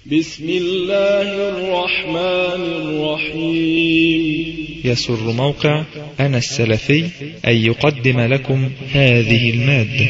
بسم الله الرحمن الرحيم يسر موقع أنا السلفي أن يقدم لكم هذه المادة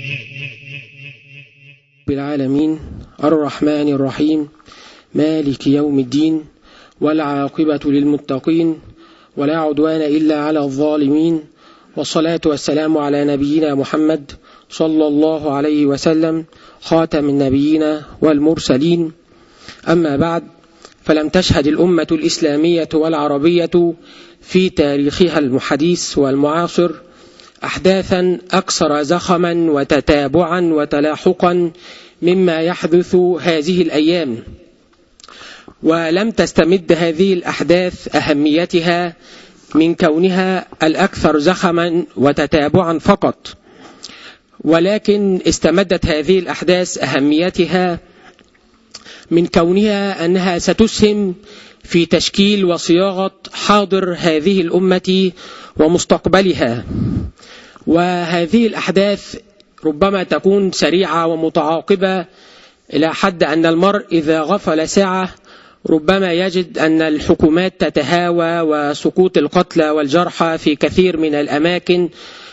بالعالمين الرحمن الرحيم مالك يوم الدين والعاقبة للمتقين ولا عدوان إلا على الظالمين والصلاة والسلام على نبينا محمد صلى الله عليه وسلم خاتم النبيين والمرسلين أما بعد فلم تشهد الأمة الإسلامية والعربية في تاريخها المحديث والمعاصر أحداثا أكثر زخما وتتابعا وتلاحقا مما يحدث هذه الأيام ولم تستمد هذه الأحداث أهميتها من كونها الأكثر زخما وتتابعا فقط ولكن استمدت هذه الأحداث أهميتها من كونها أنها ستسهم في تشكيل وصياغة حاضر هذه الأمة ومستقبلها وهذه الأحداث ربما تكون سريعة ومتعاقبة إلى حد أن المرء إذا غفل ساعة ربما يجد أن الحكومات تتهاوى وسقوط القتلى والجرحى في كثير من الأماكن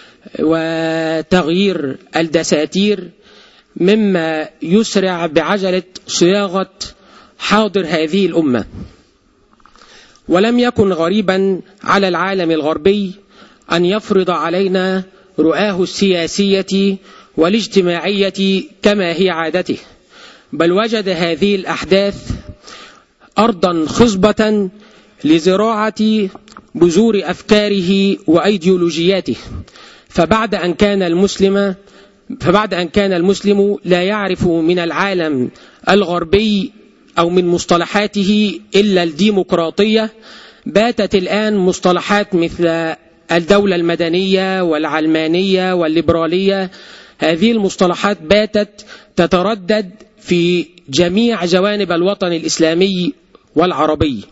وتغيير الدساتير مما يسرع بعجلة صياغة حاضر هذه الأمة ولم يكن غريبا على العالم الغربي أن يفرض علينا رؤاه السياسية والاجتماعية كما هي عادته بل وجد هذه الأحداث أرضا خصبة لزراعة بذور أفكاره وأيديولوجياته فبعد أن كان المسلم فبعد أن كان المسلم لا يعرف من العالم الغربي أو من مصطلحاته إلا الديمقراطية باتت الآن مصطلحات مثل الدولة المدنية والعلمانية والليبرالية هذه المصطلحات باتت تتردد في جميع جوانب الوطن الإسلامي والعربي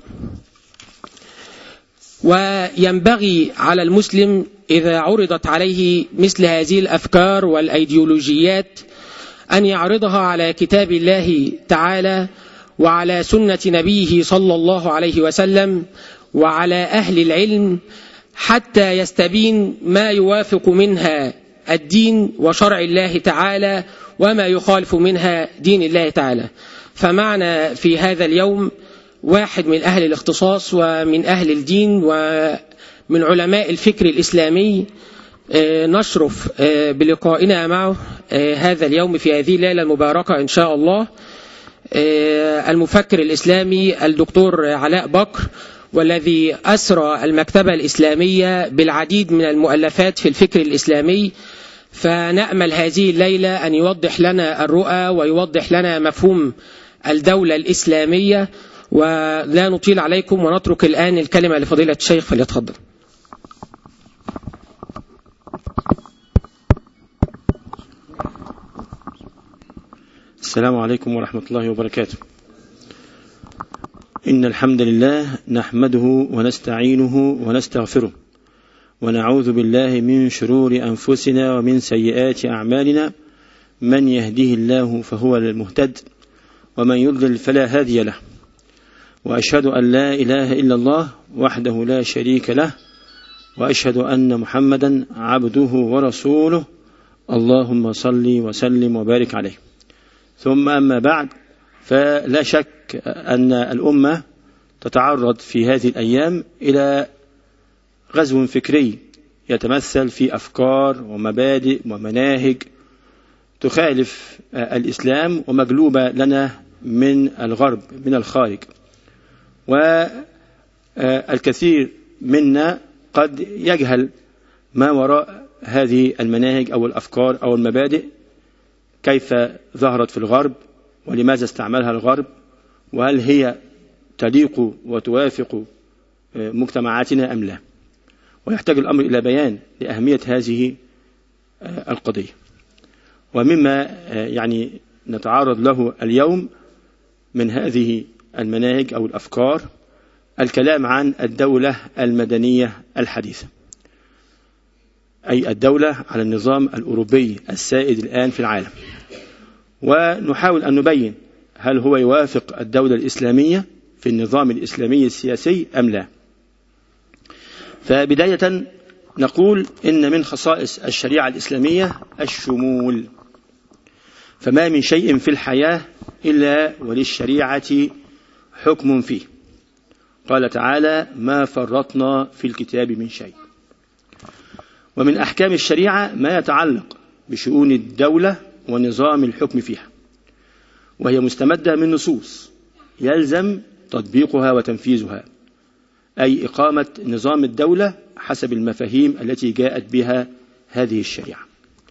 وينبغي على المسلم إذا عرضت عليه مثل هذه الأفكار والأيديولوجيات أن يعرضها على كتاب الله تعالى وعلى سنة نبيه صلى الله عليه وسلم وعلى أهل العلم حتى يستبين ما يوافق منها الدين وشرع الله تعالى وما يخالف منها دين الله تعالى فمعنا في هذا اليوم واحد من أهل الاختصاص ومن أهل الدين ومن علماء الفكر الإسلامي نشرف بلقائنا معه هذا اليوم في هذه الليلة المباركة إن شاء الله المفكر الإسلامي الدكتور علاء بكر والذي أسرى المكتبة الإسلامية بالعديد من المؤلفات في الفكر الإسلامي فنأمل هذه الليلة أن يوضح لنا الرؤى ويوضح لنا مفهوم الدولة الإسلامية ولا نطيل عليكم ونترك الآن الكلمة لفضيلة الشيخ فليتفضل السلام عليكم ورحمة الله وبركاته إن الحمد لله نحمده ونستعينه ونستغفره ونعوذ بالله من شرور أنفسنا ومن سيئات أعمالنا من يهده الله فهو المهتد ومن يضلل فلا هادي له وأشهد أن لا إله إلا الله وحده لا شريك له وأشهد أن محمدا عبده ورسوله اللهم صل وسلم وبارك عليه ثم أما بعد فلا شك أن الأمة تتعرض في هذه الأيام إلى غزو فكري يتمثل في أفكار ومبادئ ومناهج تخالف الإسلام ومجلوبة لنا من الغرب من الخارج والكثير منا قد يجهل ما وراء هذه المناهج أو الأفكار أو المبادئ كيف ظهرت في الغرب ولماذا استعملها الغرب وهل هي تليق وتوافق مجتمعاتنا أم لا ويحتاج الأمر إلى بيان لأهمية هذه القضية ومما يعني نتعرض له اليوم من هذه المناهج أو الأفكار الكلام عن الدولة المدنية الحديثة أي الدولة على النظام الأوروبي السائد الآن في العالم ونحاول أن نبين هل هو يوافق الدولة الإسلامية في النظام الإسلامي السياسي أم لا فبداية نقول إن من خصائص الشريعة الإسلامية الشمول فما من شيء في الحياة إلا وللشريعة حكم فيه قال تعالى ما فرطنا في الكتاب من شيء ومن أحكام الشريعة ما يتعلق بشؤون الدولة ونظام الحكم فيها وهي مستمدة من نصوص يلزم تطبيقها وتنفيذها أي إقامة نظام الدولة حسب المفاهيم التي جاءت بها هذه الشريعة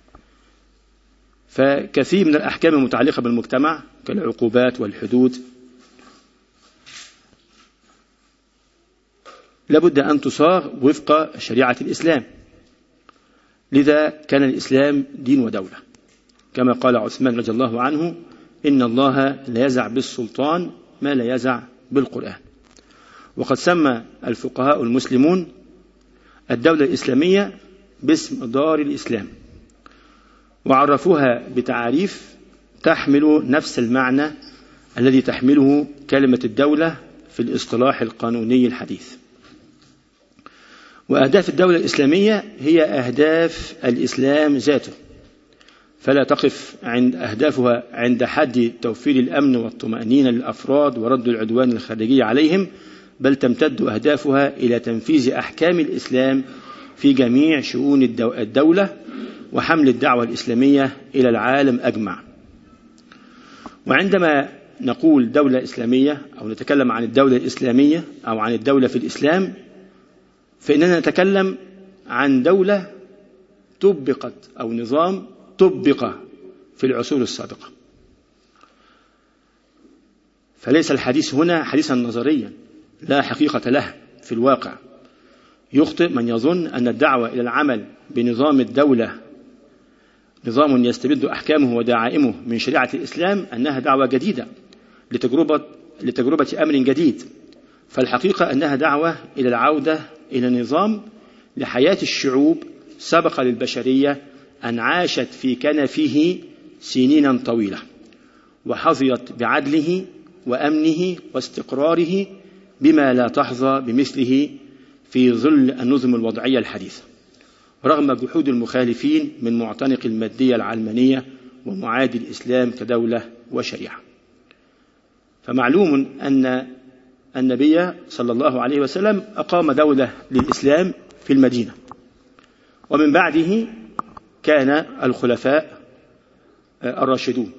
فكثير من الأحكام المتعلقة بالمجتمع كالعقوبات والحدود لابد أن تصاغ وفق شريعة الإسلام لذا كان الإسلام دين ودولة كما قال عثمان رضي الله عنه إن الله لا يزع بالسلطان ما لا يزع بالقرآن وقد سمى الفقهاء المسلمون الدولة الإسلامية باسم دار الإسلام وعرفوها بتعاريف تحمل نفس المعنى الذي تحمله كلمة الدولة في الاصطلاح القانوني الحديث وأهداف الدولة الإسلامية هي أهداف الإسلام ذاته فلا تقف عند أهدافها عند حد توفير الأمن والطمأنينة للأفراد ورد العدوان الخارجي عليهم بل تمتد أهدافها إلى تنفيذ أحكام الإسلام في جميع شؤون الدولة وحمل الدعوة الإسلامية إلى العالم أجمع وعندما نقول دولة إسلامية أو نتكلم عن الدولة الإسلامية أو عن الدولة في الإسلام فإننا نتكلم عن دولة طبقت أو نظام طبق في العصور السابقة فليس الحديث هنا حديثا نظريا لا حقيقة له في الواقع يخطئ من يظن أن الدعوة إلى العمل بنظام الدولة نظام يستبد أحكامه ودعائمه من شريعة الإسلام أنها دعوة جديدة لتجربة, لتجربة أمر جديد فالحقيقة أنها دعوة إلى العودة إلى نظام لحياة الشعوب سبق للبشرية أن عاشت في كنفه سنينا طويلة وحظيت بعدله وأمنه واستقراره بما لا تحظى بمثله في ظل النظم الوضعية الحديثة رغم جحود المخالفين من معتنق المادية العلمانية ومعادي الإسلام كدولة وشريعة فمعلوم أن النبي صلى الله عليه وسلم أقام دولة للإسلام في المدينة ومن بعده كان الخلفاء الراشدون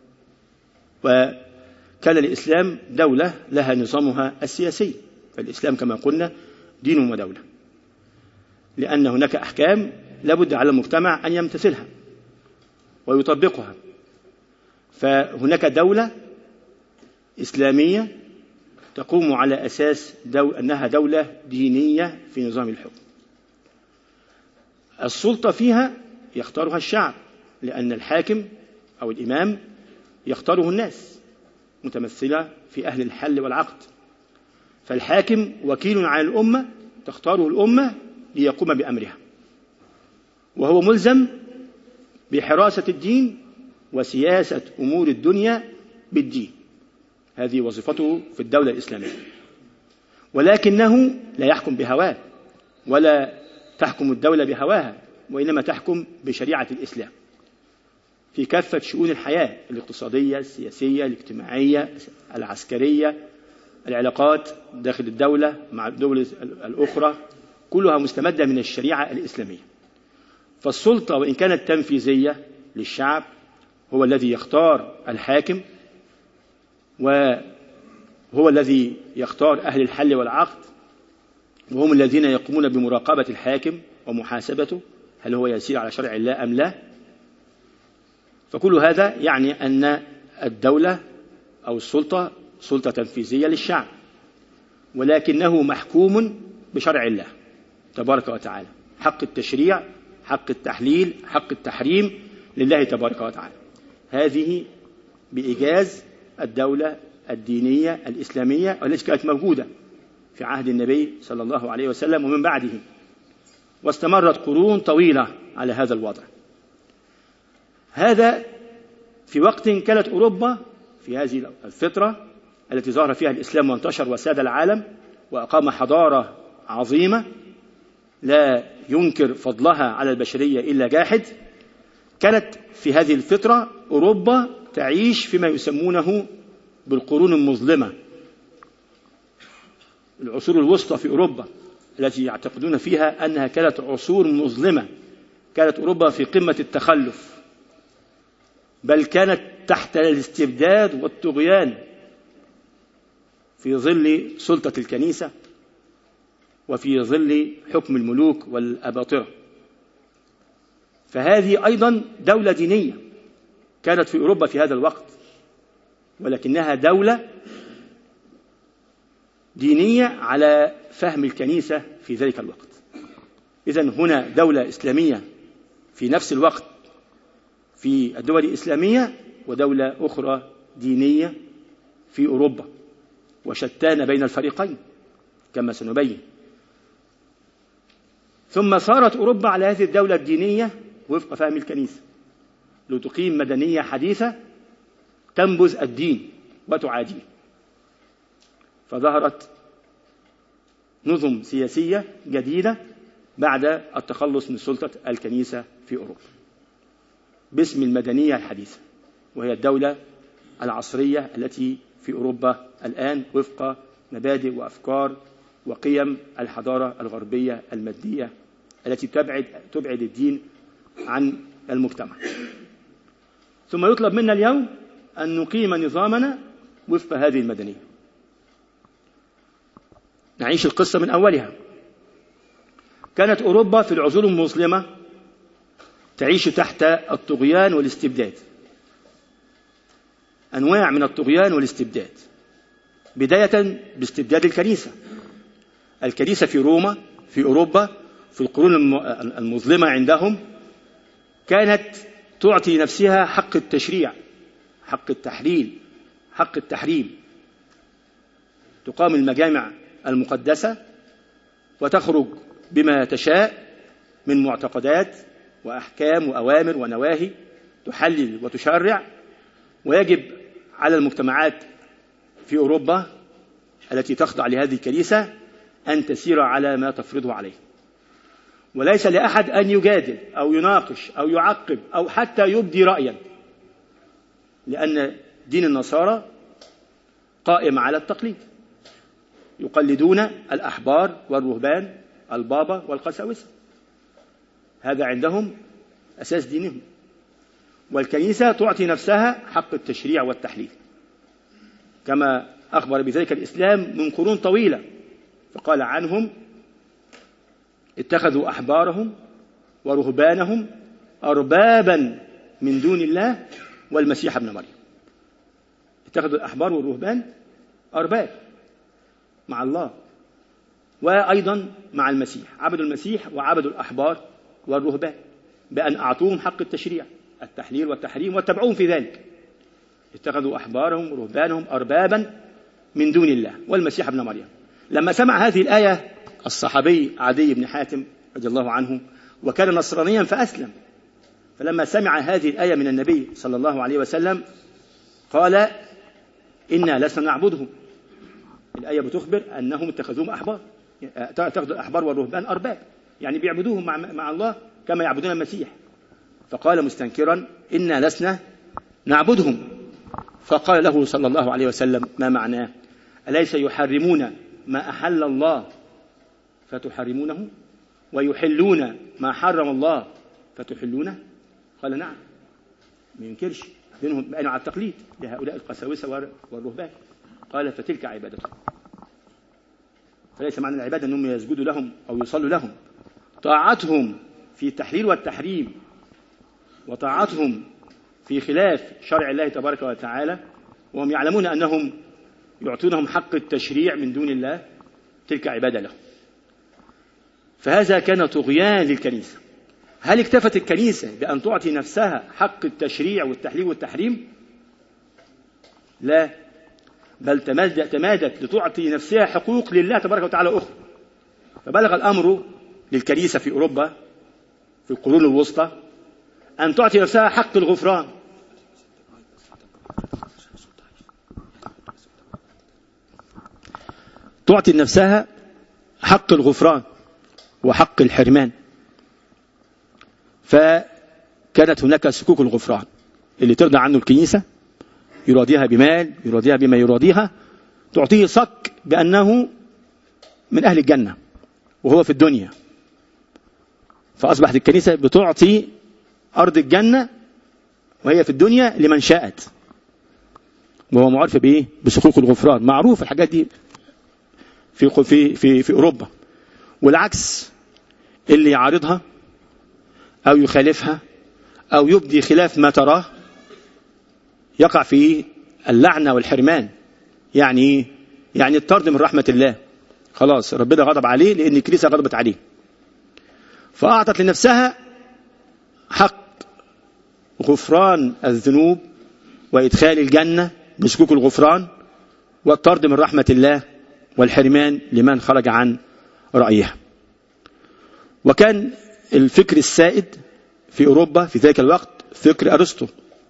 وكان الإسلام دولة لها نظامها السياسي فالإسلام كما قلنا دين ودولة لأن هناك أحكام لابد على المجتمع أن يمتثلها ويطبقها فهناك دولة إسلامية تقوم على أساس دو أنها دولة دينية في نظام الحكم السلطة فيها يختارها الشعب لأن الحاكم أو الإمام يختاره الناس متمثلة في أهل الحل والعقد فالحاكم وكيل على الأمة تختاره الأمة ليقوم بأمرها وهو ملزم بحراسة الدين وسياسة أمور الدنيا بالدين هذه وظيفته في الدولة الإسلامية ولكنه لا يحكم بهواه ولا تحكم الدولة بهواها وإنما تحكم بشريعة الإسلام في كافة شؤون الحياة الاقتصادية السياسية الاجتماعية العسكرية العلاقات داخل الدولة مع الدول الأخرى كلها مستمدة من الشريعة الإسلامية فالسلطة وإن كانت تنفيذية للشعب هو الذي يختار الحاكم وهو الذي يختار أهل الحل والعقد وهم الذين يقومون بمراقبة الحاكم ومحاسبته هل هو يسير على شرع الله أم لا فكل هذا يعني أن الدولة أو السلطة سلطة تنفيذية للشعب ولكنه محكوم بشرع الله تبارك وتعالى حق التشريع حق التحليل حق التحريم لله تبارك وتعالى هذه بإيجاز الدولة الدينية الإسلامية التي كانت موجودة في عهد النبي صلى الله عليه وسلم ومن بعده واستمرت قرون طويلة على هذا الوضع هذا في وقت كانت أوروبا في هذه الفترة التي ظهر فيها الإسلام وانتشر وساد العالم وأقام حضارة عظيمة لا ينكر فضلها على البشرية إلا جاحد كانت في هذه الفترة أوروبا تعيش فيما يسمونه بالقرون المظلمة العصور الوسطى في أوروبا التي يعتقدون فيها أنها كانت عصور مظلمة كانت أوروبا في قمة التخلف بل كانت تحت الاستبداد والطغيان في ظل سلطة الكنيسة وفي ظل حكم الملوك والأباطرة فهذه أيضا دولة دينية كانت في أوروبا في هذا الوقت ولكنها دولة دينية على فهم الكنيسة في ذلك الوقت إذا هنا دولة إسلامية في نفس الوقت في الدول الإسلامية ودولة أخرى دينية في أوروبا وشتان بين الفريقين كما سنبين ثم صارت أوروبا على هذه الدولة الدينية وفق فهم الكنيسة لتقيم مدنية حديثة تنبذ الدين وتعاديه فظهرت نظم سياسية جديدة بعد التخلص من سلطة الكنيسة في أوروبا باسم المدنية الحديثة وهي الدولة العصرية التي في أوروبا الآن وفق مبادئ وأفكار وقيم الحضارة الغربية المادية التي تبعد تبعد الدين عن المجتمع ثم يطلب منا اليوم أن نقيم نظامنا وفق هذه المدنية نعيش القصة من أولها كانت أوروبا في العصور المظلمة تعيش تحت الطغيان والاستبداد أنواع من الطغيان والاستبداد بداية باستبداد الكنيسة الكنيسة في روما في أوروبا في القرون المظلمة عندهم كانت تعطي نفسها حق التشريع حق التحليل حق التحريم تقام المجامع المقدسة وتخرج بما تشاء من معتقدات وأحكام وأوامر ونواهي تحلل وتشرع ويجب على المجتمعات في أوروبا التي تخضع لهذه الكنيسة أن تسير على ما تفرضه عليه وليس لأحد أن يجادل أو يناقش أو يعقب أو حتى يبدي رأيا لأن دين النصارى قائم على التقليد يقلدون الأحبار والرهبان البابا والقساوسة هذا عندهم أساس دينهم والكنيسة تعطي نفسها حق التشريع والتحليل كما أخبر بذلك الإسلام من قرون طويلة فقال عنهم اتخذوا أحبارهم ورهبانهم أربابا من دون الله والمسيح ابن مريم اتخذوا الأحبار والرهبان أرباب مع الله وأيضا مع المسيح عبدوا المسيح وعبدوا الأحبار والرهبان بأن أعطوهم حق التشريع التحليل والتحريم واتبعوهم في ذلك اتخذوا أحبارهم ورهبانهم أربابا من دون الله والمسيح ابن مريم لما سمع هذه الآية الصحابي عدي بن حاتم رضي الله عنه وكان نصرانيا فأسلم فلما سمع هذه الآية من النبي صلى الله عليه وسلم قال إنا لسنا نعبدهم الآية بتخبر أنهم اتخذوهم أحبار اتخذوا الأحبار والرهبان أرباب يعني بيعبدوهم مع, مع الله كما يعبدون المسيح فقال مستنكرا إنا لسنا نعبدهم فقال له صلى الله عليه وسلم ما معناه أليس يحرمون ما أحل الله فتحرمونه ويحلون ما حرم الله فتحلونه قال نعم ما ينكرش بينهم بينهم على التقليد لهؤلاء القساوسة والرهبان قال فتلك عبادتهم فليس معنى العبادة أنهم يسجدوا لهم أو يصلوا لهم طاعتهم في التحليل والتحريم وطاعتهم في خلاف شرع الله تبارك وتعالى وهم يعلمون أنهم يعطونهم حق التشريع من دون الله تلك عبادة لهم فهذا كان طغيان للكنيسة هل اكتفت الكنيسة بأن تعطي نفسها حق التشريع والتحليل والتحريم لا بل تمادت لتعطي نفسها حقوق لله تبارك وتعالى أخرى فبلغ الأمر للكنيسة في أوروبا في القرون الوسطى أن تعطي نفسها حق الغفران تعطي لنفسها حق الغفران وحق الحرمان فكانت هناك سكوك الغفران اللي ترضى عنه الكنيسة يراضيها بمال يراضيها بما يراضيها تعطيه صك بأنه من أهل الجنة وهو في الدنيا فأصبحت الكنيسة بتعطي أرض الجنة وهي في الدنيا لمن شاءت وهو معرف بإيه بسقوق الغفران معروف الحاجات دي في في في في أوروبا والعكس اللي يعارضها أو يخالفها أو يبدي خلاف ما تراه يقع في اللعنة والحرمان يعني إيه؟ يعني الطرد من رحمة الله خلاص ربنا غضب عليه لأن الكنيسة غضبت عليه فأعطت لنفسها حق غفران الذنوب وإدخال الجنة بسكوك الغفران والطرد من رحمة الله والحرمان لمن خرج عن رأيها وكان الفكر السائد في أوروبا في ذلك الوقت فكر أرسطو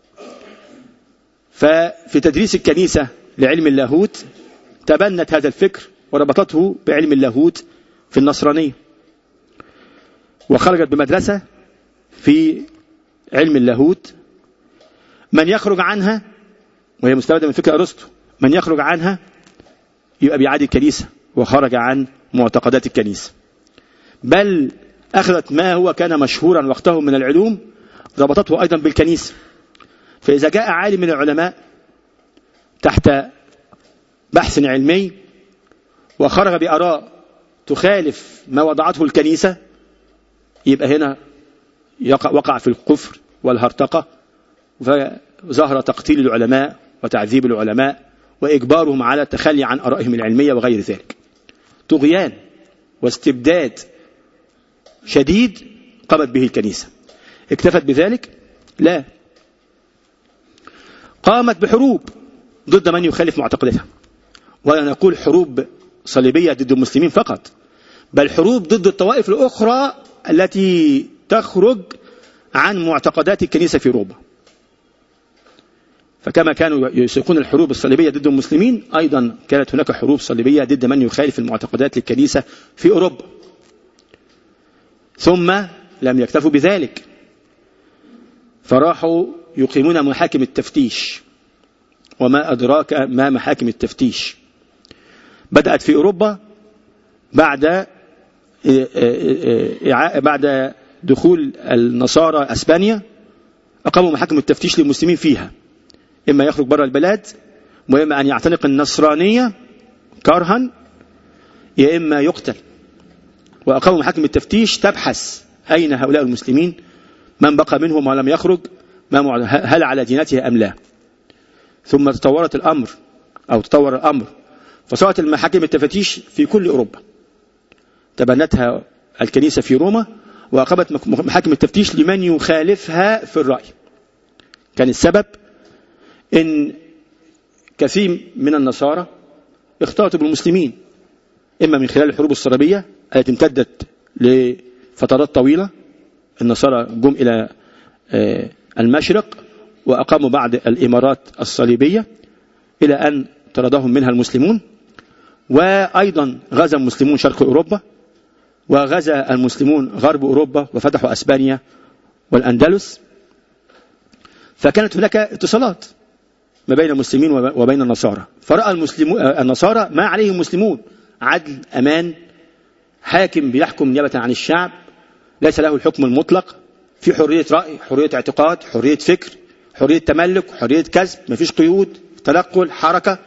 ففي تدريس الكنيسة لعلم اللاهوت تبنت هذا الفكر وربطته بعلم اللاهوت في النصرانية وخرجت بمدرسة في علم اللاهوت من يخرج عنها وهي مستمدة من فكر أرسطو من يخرج عنها يبقى بيعادي الكنيسة وخرج عن معتقدات الكنيسة بل أخذت ما هو كان مشهورا وقته من العلوم ربطته أيضا بالكنيسة فإذا جاء عالم من العلماء تحت بحث علمي وخرج بآراء تخالف ما وضعته الكنيسة يبقى هنا يقع وقع في الكفر والهرطقة فظهر تقتيل العلماء وتعذيب العلماء وإجبارهم على التخلي عن أرائهم العلمية وغير ذلك طغيان واستبداد شديد قامت به الكنيسة اكتفت بذلك لا قامت بحروب ضد من يخالف معتقداتها ولا نقول حروب صليبية ضد المسلمين فقط بل حروب ضد الطوائف الأخرى التي تخرج عن معتقدات الكنيسة في أوروبا فكما كانوا يسيقون الحروب الصليبية ضد المسلمين أيضا كانت هناك حروب صليبية ضد من يخالف المعتقدات للكنيسة في أوروبا ثم لم يكتفوا بذلك فراحوا يقيمون محاكم التفتيش وما أدراك ما محاكم التفتيش بدأت في أوروبا بعد بعد دخول النصارى أسبانيا أقاموا محاكم التفتيش للمسلمين فيها إما يخرج بره البلاد وإما أن يعتنق النصرانية كرها يا إما يقتل وأقاموا محاكم التفتيش تبحث أين هؤلاء المسلمين من بقى منهم ولم يخرج ما هل على دينته أم لا ثم تطورت الأمر أو تطور الأمر فصارت المحاكم التفتيش في كل أوروبا تبنتها الكنيسة في روما وأقامت محاكم التفتيش لمن يخالفها في الرأي كان السبب إن كثير من النصارى اختلطوا بالمسلمين إما من خلال الحروب الصليبية التي امتدت لفترات طويلة النصارى جم إلى المشرق وأقاموا بعد الإمارات الصليبية إلى أن طردهم منها المسلمون وأيضا غزا المسلمون شرق أوروبا وغزا المسلمون غرب أوروبا وفتحوا أسبانيا والأندلس فكانت هناك اتصالات ما بين المسلمين وبين النصارى فرأى المسلمون النصارى ما عليه المسلمون عدل أمان حاكم بيحكم نيابة عن الشعب ليس له الحكم المطلق في حرية رأي حرية اعتقاد حرية فكر حرية تملك حرية كسب مفيش قيود تنقل حركة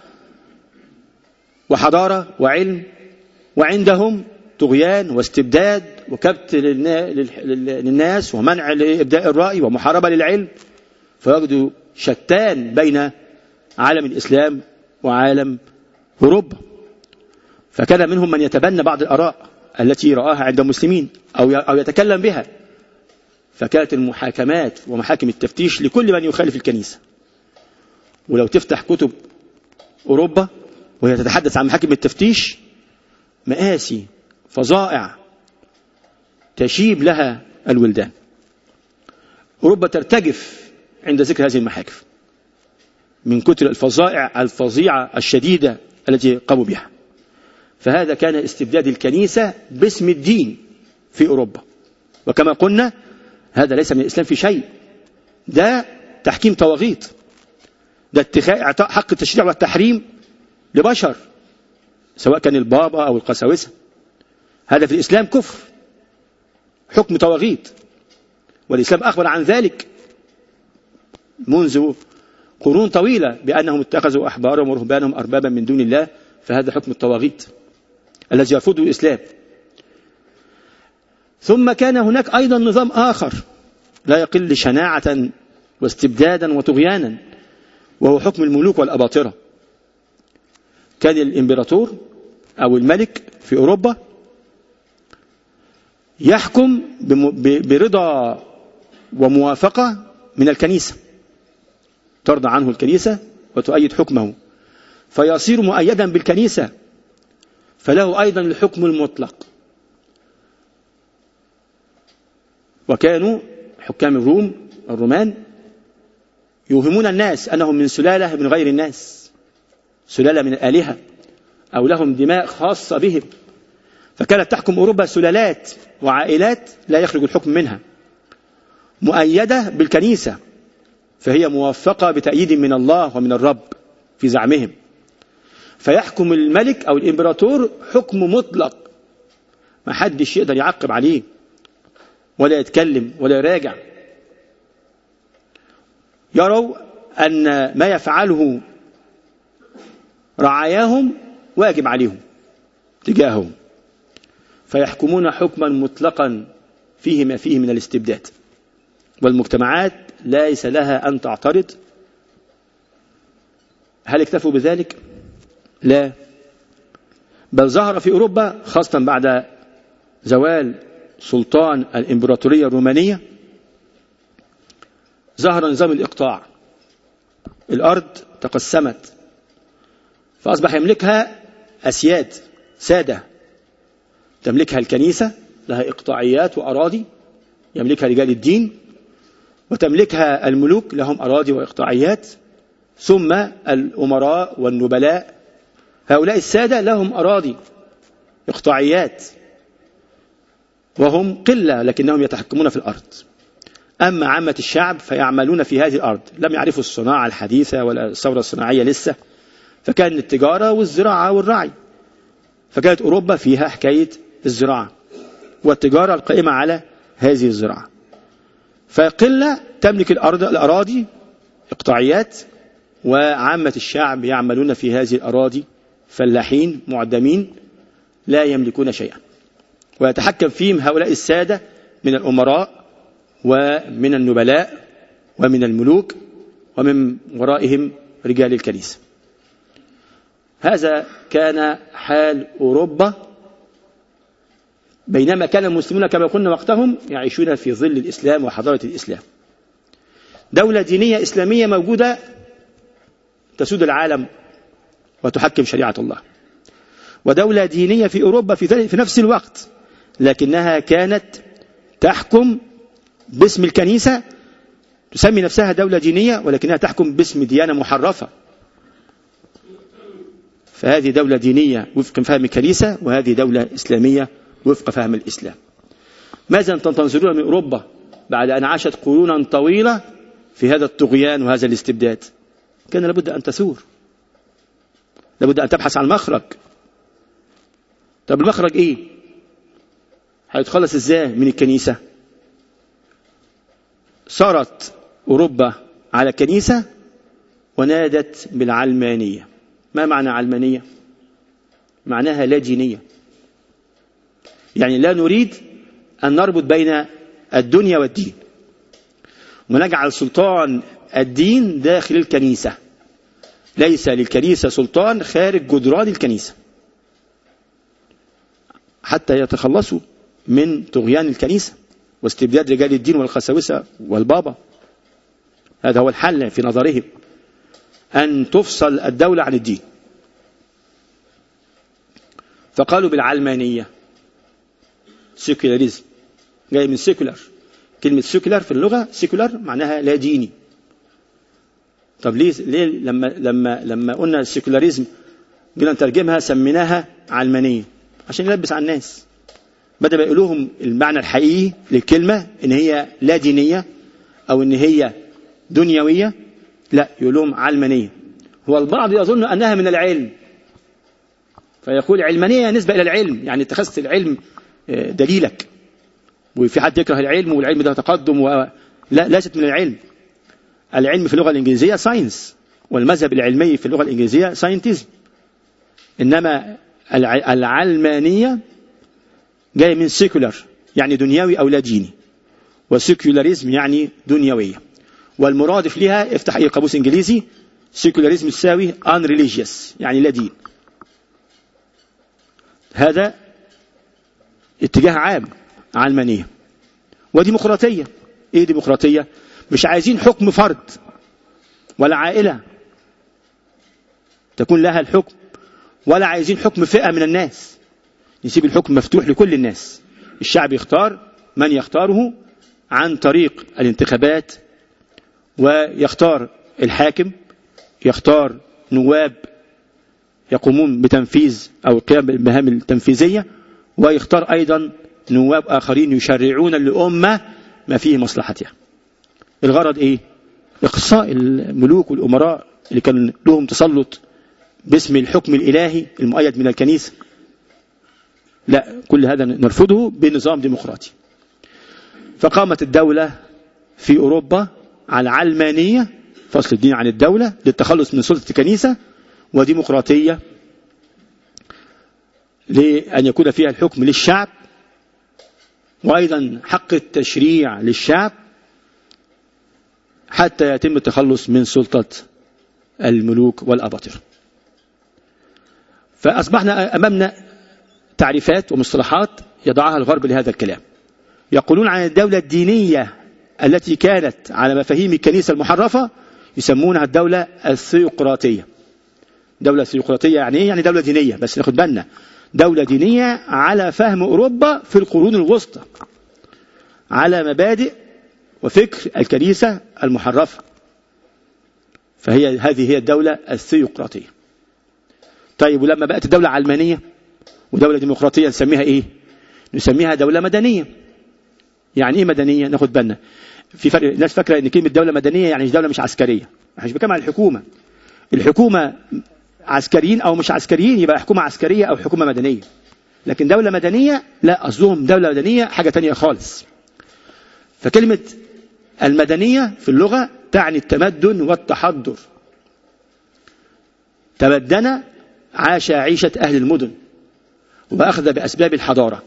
وحضارة وعلم وعندهم طغيان واستبداد وكبت للناس ومنع لإبداء الرأي ومحاربة للعلم فيجدوا شتان بين عالم الإسلام وعالم أوروبا فكان منهم من يتبنى بعض الآراء التي رآها عند المسلمين أو أو يتكلم بها فكانت المحاكمات ومحاكم التفتيش لكل من يخالف الكنيسة ولو تفتح كتب أوروبا وهي تتحدث عن محاكم التفتيش مآسي فظائع تشيب لها الولدان أوروبا ترتجف عند ذكر هذه المحاكم من كتر الفظائع الفظيعة الشديدة التي قاموا بها فهذا كان استبداد الكنيسة باسم الدين في أوروبا وكما قلنا هذا ليس من الإسلام في شيء ده تحكيم طواغيت ده اتخاذ اعطاء حق التشريع والتحريم لبشر سواء كان البابا أو القساوسة هذا في الإسلام كفر حكم طواغيت والإسلام أخبر عن ذلك منذ قرون طويلة بأنهم اتخذوا أحبارهم ورهبانهم أربابا من دون الله فهذا حكم الطواغيت الذي يرفضه الإسلام ثم كان هناك أيضا نظام آخر لا يقل شناعة واستبدادا وطغيانا وهو حكم الملوك والأباطرة كان الإمبراطور أو الملك في أوروبا يحكم برضا وموافقة من الكنيسة ترضى عنه الكنيسة وتؤيد حكمه فيصير مؤيدا بالكنيسة فله أيضا الحكم المطلق وكانوا حكام الروم الرومان يوهمون الناس أنهم من سلالة من غير الناس سلالة من الآلهة أو لهم دماء خاصة بهم فكانت تحكم أوروبا سلالات وعائلات لا يخرج الحكم منها مؤيدة بالكنيسة فهي موفقة بتأييد من الله ومن الرب في زعمهم فيحكم الملك أو الإمبراطور حكم مطلق ما حدش يقدر يعقب عليه ولا يتكلم ولا يراجع يروا أن ما يفعله رعاياهم واجب عليهم تجاههم فيحكمون حكما مطلقا فيه ما فيه من الاستبداد والمجتمعات ليس لها أن تعترض هل اكتفوا بذلك؟ لا بل ظهر في أوروبا خاصة بعد زوال سلطان الإمبراطورية الرومانية ظهر نظام الإقطاع الأرض تقسمت فأصبح يملكها أسياد سادة تملكها الكنيسة لها إقطاعيات وأراضي يملكها رجال الدين وتملكها الملوك لهم أراضي وإقطاعيات ثم الأمراء والنبلاء هؤلاء السادة لهم أراضي إقطاعيات وهم قلة لكنهم يتحكمون في الأرض أما عامة الشعب فيعملون في هذه الأرض لم يعرفوا الصناعة الحديثة ولا الثورة الصناعية لسه فكان التجارة والزراعة والرعي فكانت أوروبا فيها حكاية الزراعة والتجارة القائمة على هذه الزراعة فقلة تملك الأرض الأراضي إقطاعيات وعامة الشعب يعملون في هذه الأراضي فلاحين معدمين لا يملكون شيئا ويتحكم فيهم هؤلاء السادة من الأمراء ومن النبلاء ومن الملوك ومن ورائهم رجال الكنيسة هذا كان حال أوروبا بينما كان المسلمون كما قلنا وقتهم يعيشون في ظل الإسلام وحضارة الإسلام دولة دينية إسلامية موجودة تسود العالم وتحكم شريعة الله ودولة دينية في أوروبا في, في نفس الوقت لكنها كانت تحكم باسم الكنيسة تسمي نفسها دولة دينية ولكنها تحكم باسم ديانة محرفة فهذه دولة دينية وفق فهم الكنيسة وهذه دولة إسلامية وفق فهم الإسلام ماذا تنتظرون من أوروبا بعد أن عاشت قرونا طويلة في هذا الطغيان وهذا الاستبداد كان لابد أن تثور لابد أن تبحث عن مخرج طب المخرج إيه هيتخلص إزاي من الكنيسة صارت أوروبا على كنيسة ونادت بالعلمانية ما معنى علمانية معناها لا دينية يعني لا نريد أن نربط بين الدنيا والدين ونجعل سلطان الدين داخل الكنيسة ليس للكنيسة سلطان خارج جدران الكنيسة حتى يتخلصوا من طغيان الكنيسة واستبداد رجال الدين والخساوسة والبابا هذا هو الحل في نظرهم أن تفصل الدولة عن الدين فقالوا بالعلمانية سيكولاريزم جاي من سيكولار كلمة سيكولار في اللغة سيكولار معناها لا ديني طب ليه ليه لما لما لما قلنا السيكولاريزم جينا نترجمها سميناها علمانية عشان يلبس على الناس بدل ما يقولوهم المعنى الحقيقي للكلمة إن هي لا دينية أو إن هي دنيوية لا يقول لهم علمانية هو البعض يظن أنها من العلم فيقول علمانية نسبة إلى العلم يعني اتخذت العلم آه، دليلك وفي حد يكره العلم والعلم ده تقدم و... لا ليست من العلم العلم في اللغة الإنجليزية ساينس والمذهب العلمي في اللغة الإنجليزية ساينتيزم إنما الع... العلمانية جاي من سيكولار يعني دنيوي أو لا ديني وسيكولاريزم يعني دنيوية والمرادف لها افتح أي قاموس إنجليزي سيكولاريزم تساوي unreligious يعني لا دين هذا اتجاه عام علمانية وديمقراطية ايه ديمقراطية مش عايزين حكم فرد ولا عائلة تكون لها الحكم ولا عايزين حكم فئة من الناس نسيب الحكم مفتوح لكل الناس الشعب يختار من يختاره عن طريق الانتخابات ويختار الحاكم يختار نواب يقومون بتنفيذ أو القيام بالمهام التنفيذية ويختار أيضا نواب آخرين يشرعون للأمة ما فيه مصلحتها الغرض إيه؟ إقصاء الملوك والأمراء اللي كان لهم تسلط باسم الحكم الإلهي المؤيد من الكنيسة لا كل هذا نرفضه بنظام ديمقراطي فقامت الدولة في أوروبا على علمانية فصل الدين عن الدولة للتخلص من سلطة الكنيسة وديمقراطية لأن يكون فيها الحكم للشعب وأيضا حق التشريع للشعب حتى يتم التخلص من سلطة الملوك والأباطرة فأصبحنا أمامنا تعريفات ومصطلحات يضعها الغرب لهذا الكلام يقولون عن الدولة الدينية التي كانت على مفاهيم الكنيسة المحرفة يسمونها الدولة الثيوقراطية دولة ثيوقراطية يعني ايه؟ يعني دولة دينية بس ناخد بالنا دولة دينية على فهم أوروبا في القرون الوسطى على مبادئ وفكر الكنيسة المحرفة فهي هذه هي الدولة الثيوقراطية طيب ولما بقت الدولة علمانية ودولة ديمقراطية نسميها ايه نسميها دولة مدنية يعني ايه مدنية ناخد بالنا في فرق الناس فاكرة ان كلمة دولة مدنية يعني دولة مش عسكرية احنا مش بنتكلم عن الحكومة الحكومة عسكريين او مش عسكريين يبقى حكومة عسكرية او حكومة مدنية لكن دولة مدنية لا قصدهم دولة مدنية حاجة تانية خالص فكلمة المدنية في اللغة تعني التمدن والتحضر تمدن عاش عيشة أهل المدن وأخذ بأسباب الحضارة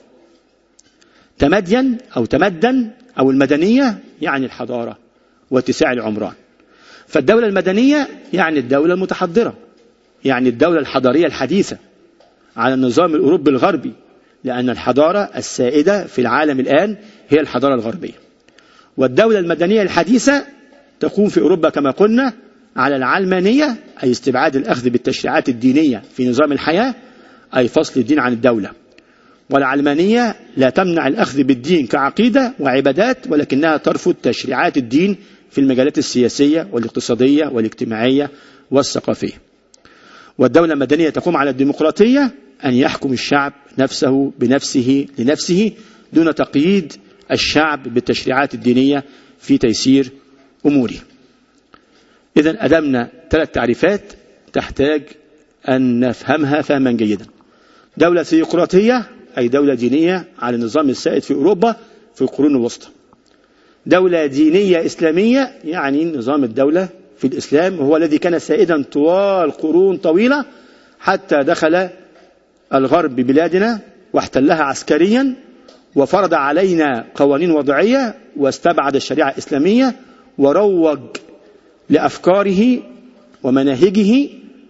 تمدين أو تمدن أو المدنية يعني الحضارة واتساع العمران فالدولة المدنية يعني الدولة المتحضرة يعني الدولة الحضارية الحديثة على النظام الأوروبي الغربي لأن الحضارة السائدة في العالم الآن هي الحضارة الغربية والدولة المدنية الحديثة تقوم في أوروبا كما قلنا على العلمانية أي استبعاد الأخذ بالتشريعات الدينية في نظام الحياة أي فصل الدين عن الدولة والعلمانية لا تمنع الأخذ بالدين كعقيدة وعبادات ولكنها ترفض تشريعات الدين في المجالات السياسية والاقتصادية والاجتماعية والثقافية والدولة المدنية تقوم على الديمقراطية أن يحكم الشعب نفسه بنفسه لنفسه دون تقييد الشعب بالتشريعات الدينية في تيسير أموره إذا أدمنا ثلاث تعريفات تحتاج أن نفهمها فهما جيدا دولة ثيوقراطية أي دولة دينية على النظام السائد في أوروبا في القرون الوسطى دولة دينية إسلامية يعني نظام الدولة في الإسلام هو الذي كان سائدا طوال قرون طويلة حتى دخل الغرب ببلادنا واحتلها عسكريا وفرض علينا قوانين وضعية واستبعد الشريعة الإسلامية وروج لأفكاره ومناهجه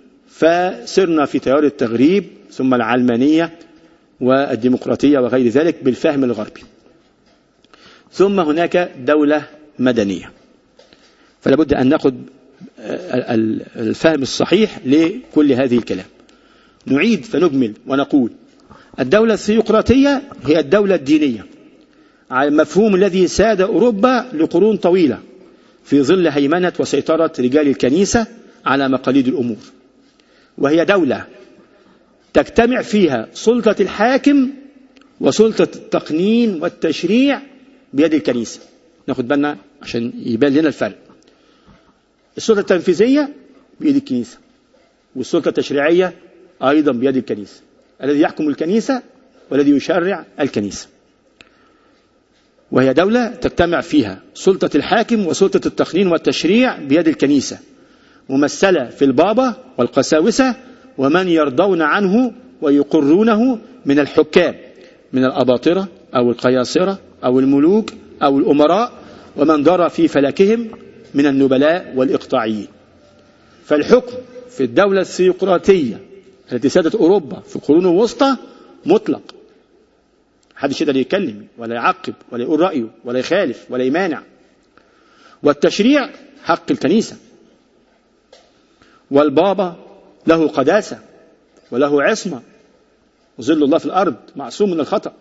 فسرنا في تيار التغريب ثم العلمانية والديمقراطية وغير ذلك بالفهم الغربي ثم هناك دولة مدنية فلا بد أن نأخذ الفهم الصحيح لكل هذه الكلام نعيد فنجمل ونقول الدولة الثيوقراطية هي الدولة الدينية على المفهوم الذي ساد أوروبا لقرون طويلة في ظل هيمنة وسيطرة رجال الكنيسة على مقاليد الأمور وهي دولة تجتمع فيها سلطة الحاكم وسلطة التقنين والتشريع بيد الكنيسة ناخد بالنا عشان يبان لنا الفرق السلطة التنفيذية بيد الكنيسة والسلطة التشريعية أيضا بيد الكنيسة الذي يحكم الكنيسة والذي يشرع الكنيسة وهي دولة تجتمع فيها سلطة الحاكم وسلطة التقنين والتشريع بيد الكنيسة ممثلة في البابا والقساوسة ومن يرضون عنه ويقرونه من الحكام من الأباطرة أو القياصرة أو الملوك أو الأمراء ومن جرى في فلكهم من النبلاء والإقطاعيين فالحكم في الدولة السيقراطية التي سادت أوروبا في القرون الوسطى مطلق محدش يقدر يتكلم ولا يعقب ولا يقول رأيه ولا يخالف ولا يمانع والتشريع حق الكنيسة والبابا له قداسة وله عصمة ظل الله في الأرض معصوم من الخطأ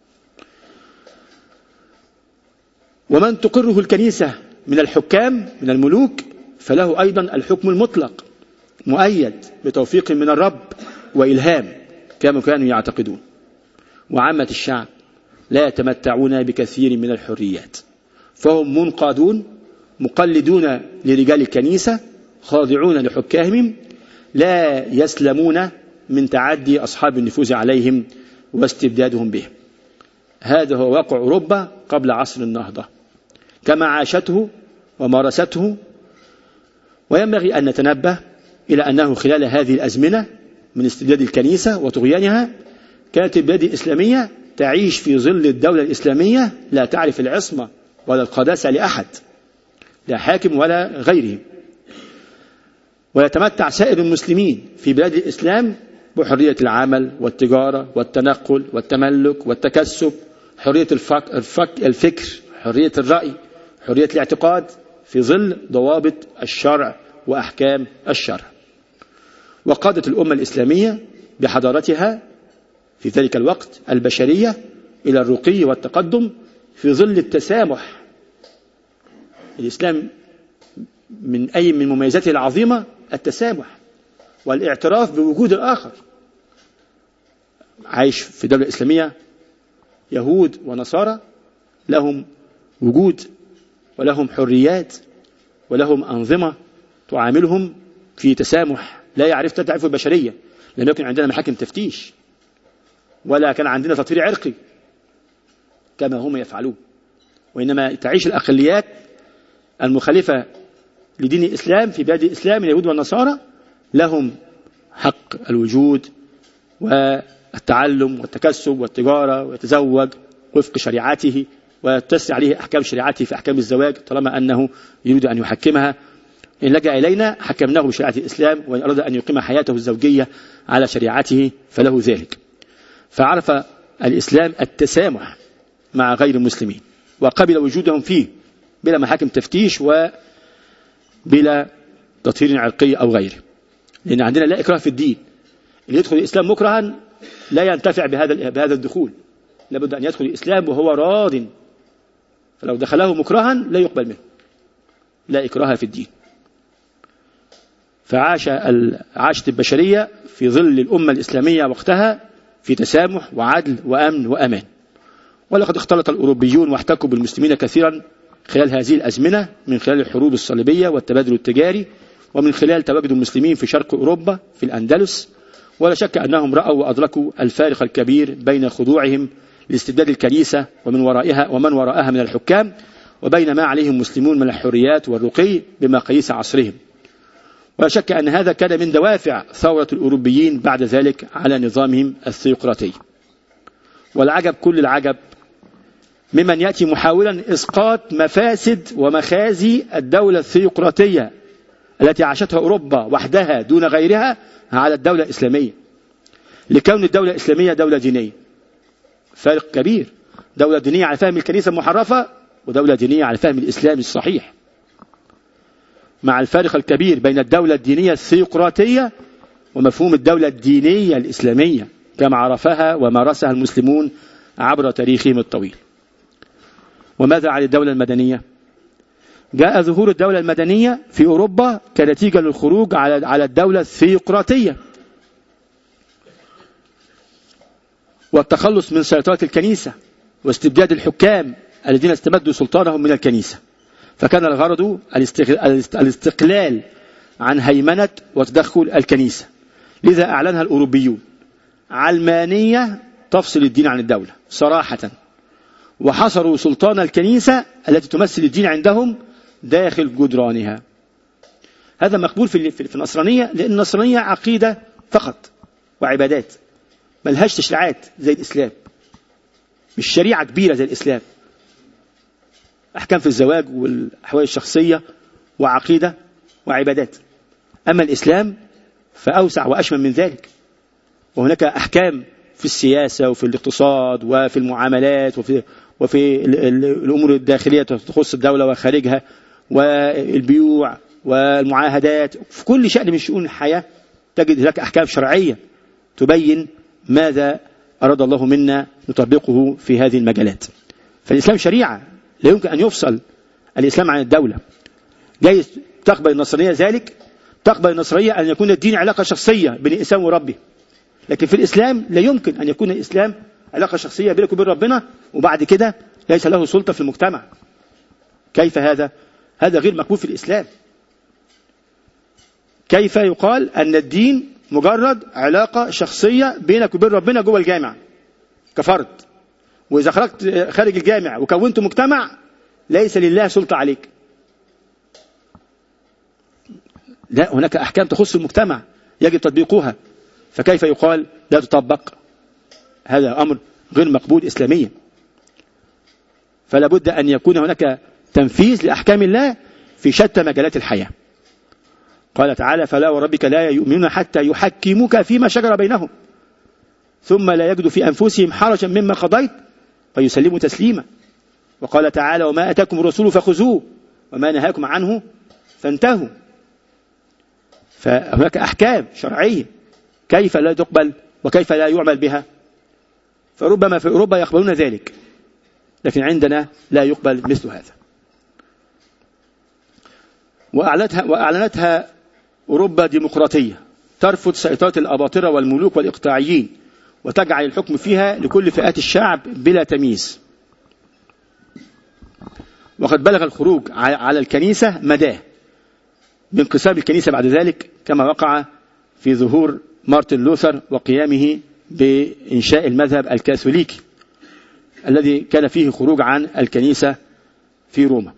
ومن تقره الكنيسة من الحكام من الملوك فله أيضا الحكم المطلق مؤيد بتوفيق من الرب وإلهام كما كانوا يعتقدون وعامة الشعب لا يتمتعون بكثير من الحريات فهم منقادون مقلدون لرجال الكنيسة خاضعون لحكامهم لا يسلمون من تعدي أصحاب النفوذ عليهم واستبدادهم بهم هذا هو واقع أوروبا قبل عصر النهضة كما عاشته ومارسته وينبغي أن نتنبه إلى أنه خلال هذه الأزمنة من استبداد الكنيسة وطغيانها كانت البلاد الإسلامية تعيش في ظل الدولة الإسلامية لا تعرف العصمة ولا القداسة لأحد لا حاكم ولا غيره ويتمتع سائر المسلمين في بلاد الإسلام بحرية العمل والتجارة والتنقل والتملك والتكسب حرية الفك الفك الفكر حرية الرأي حرية الاعتقاد في ظل ضوابط الشرع وأحكام الشرع وقادت الأمة الإسلامية بحضارتها في ذلك الوقت البشرية إلى الرقي والتقدم في ظل التسامح الإسلام من أي من مميزاته العظيمة التسامح والاعتراف بوجود الآخر عايش في دولة إسلامية يهود ونصارى لهم وجود ولهم حريات ولهم أنظمة تعاملهم في تسامح لا يعرف تعرف البشرية لم يكن عندنا محاكم تفتيش ولا كان عندنا تطهير عرقي كما هم يفعلون وإنما تعيش الأقليات المخالفة لدين الإسلام في بلاد الإسلام اليهود والنصارى لهم حق الوجود والتعلم والتكسب والتجارة ويتزوج وفق شريعته وتسري عليه أحكام شريعته في أحكام الزواج طالما أنه يريد أن يحكمها إن لجأ إلينا حكمناه بشريعة الإسلام وإن أراد أن يقيم حياته الزوجية على شريعته فله ذلك فعرف الإسلام التسامح مع غير المسلمين وقبل وجودهم فيه بلا محاكم تفتيش وبلا تطهير عرقي أو غيره لأن عندنا لا إكراه في الدين اللي يدخل الإسلام مكرها لا ينتفع بهذا بهذا الدخول لابد أن يدخل الإسلام وهو راض فلو دخله مكرها لا يقبل منه لا إكراه في الدين فعاش عاشت البشرية في ظل الأمة الإسلامية وقتها في تسامح وعدل وأمن وأمان ولقد اختلط الأوروبيون واحتكوا بالمسلمين كثيرا خلال هذه الأزمنة من خلال الحروب الصليبية والتبادل التجاري ومن خلال تواجد المسلمين في شرق أوروبا في الأندلس ولا شك أنهم رأوا وأدركوا الفارق الكبير بين خضوعهم لاستبداد الكنيسة ومن ورائها ومن وراءها من الحكام وبين ما عليه المسلمون من الحريات والرقي بمقاييس عصرهم ولا شك أن هذا كان من دوافع ثورة الأوروبيين بعد ذلك على نظامهم الثيوقراطي والعجب كل العجب ممن يأتي محاولا إسقاط مفاسد ومخازي الدولة الثيوقراطية التي عاشتها أوروبا وحدها دون غيرها على الدولة الإسلامية لكون الدولة الإسلامية دولة دينية فارق كبير دولة دينية على فهم الكنيسة المحرفة ودولة دينية على فهم الإسلام الصحيح مع الفارق الكبير بين الدولة الدينية الثيوقراطية ومفهوم الدولة الدينية الإسلامية كما عرفها ومارسها المسلمون عبر تاريخهم الطويل وماذا عن الدولة المدنية جاء ظهور الدولة المدنية في أوروبا كنتيجة للخروج على على الدولة الثيوقراطية والتخلص من سيطرة الكنيسة واستبداد الحكام الذين استمدوا سلطانهم من الكنيسة فكان الغرض الاستقلال عن هيمنة وتدخل الكنيسة لذا أعلنها الأوروبيون علمانية تفصل الدين عن الدولة صراحة وحصروا سلطان الكنيسة التي تمثل الدين عندهم داخل جدرانها هذا مقبول في في النصرانية لأن النصرانية عقيدة فقط وعبادات ملهاش تشريعات زي الإسلام مش شريعة كبيرة زي الإسلام أحكام في الزواج والأحوال الشخصية وعقيدة وعبادات أما الإسلام فأوسع وأشمل من ذلك وهناك أحكام في السياسة وفي الاقتصاد وفي المعاملات وفي وفي الأمور الداخلية تخص الدولة وخارجها والبيوع والمعاهدات في كل شأن من شؤون الحياة تجد هناك أحكام شرعية تبين ماذا أراد الله منا نطبقه في هذه المجالات فالإسلام شريعة لا يمكن أن يفصل الإسلام عن الدولة جايز تقبل النصرانية ذلك تقبل النصرانية أن يكون الدين علاقة شخصية بين الإنسان وربه لكن في الإسلام لا يمكن أن يكون الإسلام علاقة شخصية بينك وبين ربنا وبعد كده ليس له سلطة في المجتمع كيف هذا؟ هذا غير مقبول في الإسلام كيف يقال أن الدين مجرد علاقة شخصية بينك وبين ربنا جوه الجامع كفرد وإذا خرجت خارج الجامع وكونت مجتمع ليس لله سلطة عليك لا هناك أحكام تخص المجتمع يجب تطبيقها فكيف يقال لا تطبق هذا أمر غير مقبول إسلاميا فلا بد أن يكون هناك تنفيذ لأحكام الله في شتى مجالات الحياة قال تعالى فلا وربك لا يؤمنون حتى يحكموك فيما شجر بينهم ثم لا يجدوا في أنفسهم حرجا مما قضيت فيسلموا تسليما وقال تعالى وما أتاكم الرسول فخذوه وما نهاكم عنه فانتهوا فهناك أحكام شرعية كيف لا تقبل وكيف لا يعمل بها فربما في أوروبا يقبلون ذلك لكن عندنا لا يقبل مثل هذا وأعلنتها, وأعلنتها أوروبا ديمقراطية ترفض سيطرة الأباطرة والملوك والإقطاعيين وتجعل الحكم فيها لكل فئات الشعب بلا تمييز وقد بلغ الخروج على الكنيسة مداه بانقسام الكنيسة بعد ذلك كما وقع في ظهور مارتن لوثر وقيامه بإنشاء المذهب الكاثوليكي الذي كان فيه خروج عن الكنيسة في روما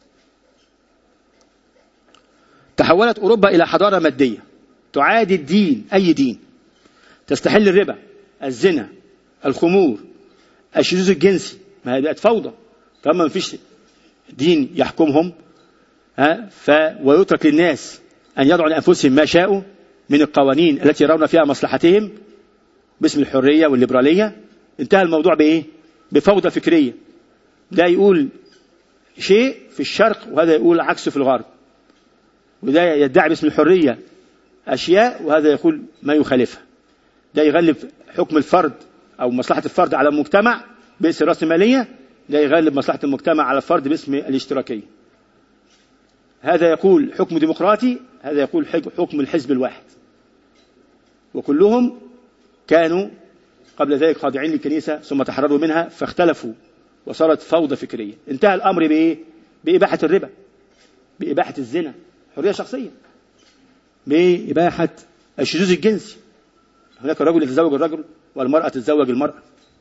تحولت أوروبا إلى حضارة مادية تعادي الدين أي دين تستحل الربا الزنا الخمور الشذوذ الجنسي ما هي بقت فوضى طالما ما فيش دين يحكمهم ها ف ويترك للناس أن يضعوا لأنفسهم ما شاءوا من القوانين التي يرون فيها مصلحتهم باسم الحرية والليبرالية انتهى الموضوع بإيه؟ بفوضى فكرية ده يقول شيء في الشرق وهذا يقول عكسه في الغرب وده يدعي باسم الحرية أشياء وهذا يقول ما يخالفها ده يغلب حكم الفرد أو مصلحة الفرد على المجتمع باسم الرأسمالية ده يغلب مصلحة المجتمع على الفرد باسم الاشتراكية هذا يقول حكم ديمقراطي هذا يقول حكم الحزب الواحد وكلهم كانوا قبل ذلك خاضعين للكنيسة ثم تحرروا منها فاختلفوا وصارت فوضى فكرية انتهى الأمر بإيه؟ بإباحة الربا بإباحة الزنا حرية شخصية بإباحة الشذوذ الجنسي هناك الرجل يتزوج الرجل والمرأة تتزوج المرأة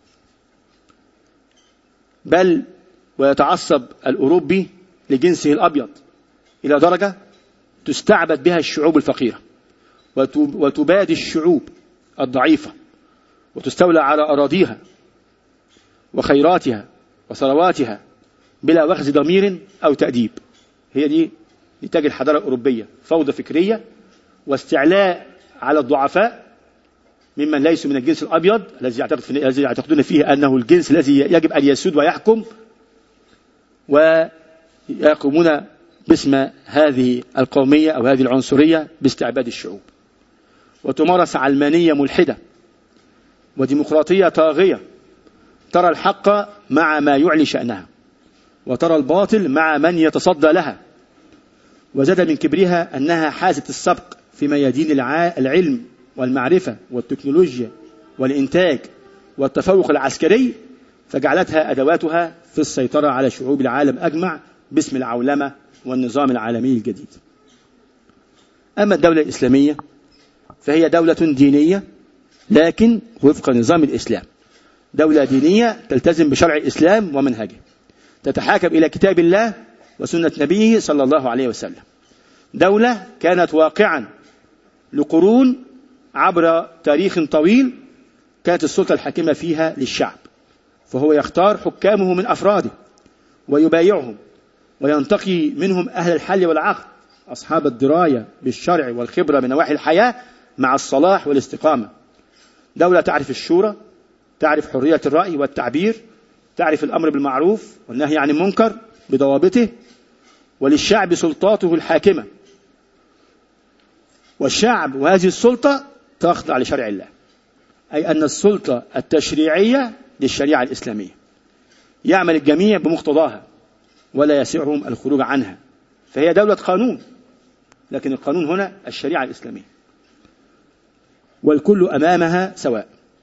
بل ويتعصب الأوروبي لجنسه الأبيض إلى درجة تستعبد بها الشعوب الفقيرة وتبادي الشعوب الضعيفة وتستولى على أراضيها وخيراتها وثرواتها بلا وخز ضمير أو تأديب هي دي نتاج الحضارة الأوروبية فوضى فكرية واستعلاء على الضعفاء ممن ليسوا من الجنس الأبيض الذي يعتقد الذي يعتقدون فيه أنه الجنس الذي يجب أن يسود ويحكم ويقومون باسم هذه القومية أو هذه العنصرية باستعباد الشعوب وتمارس علمانية ملحدة وديمقراطية طاغية ترى الحق مع ما يعلي شأنها وترى الباطل مع من يتصدى لها وزاد من كبرها أنها حازت السبق في ميادين العلم والمعرفة والتكنولوجيا والإنتاج والتفوق العسكري فجعلتها أدواتها في السيطرة على شعوب العالم أجمع باسم العولمة والنظام العالمي الجديد أما الدولة الإسلامية فهي دولة دينية لكن وفق نظام الإسلام دولة دينية تلتزم بشرع الإسلام ومنهجه تتحاكم إلى كتاب الله وسنة نبيه صلى الله عليه وسلم دولة كانت واقعا لقرون عبر تاريخ طويل كانت السلطة الحاكمة فيها للشعب فهو يختار حكامه من أفراده ويبايعهم وينتقي منهم أهل الحل والعقد أصحاب الدراية بالشرع والخبرة من نواحي الحياة مع الصلاح والاستقامة دولة تعرف الشورى تعرف حرية الرأي والتعبير تعرف الأمر بالمعروف والنهي عن المنكر بضوابطه وللشعب سلطاته الحاكمة والشعب وهذه السلطة تخضع لشرع الله أي أن السلطة التشريعية للشريعة الإسلامية يعمل الجميع بمقتضاها ولا يسعهم الخروج عنها فهي دولة قانون لكن القانون هنا الشريعة الإسلامية والكل أمامها سواء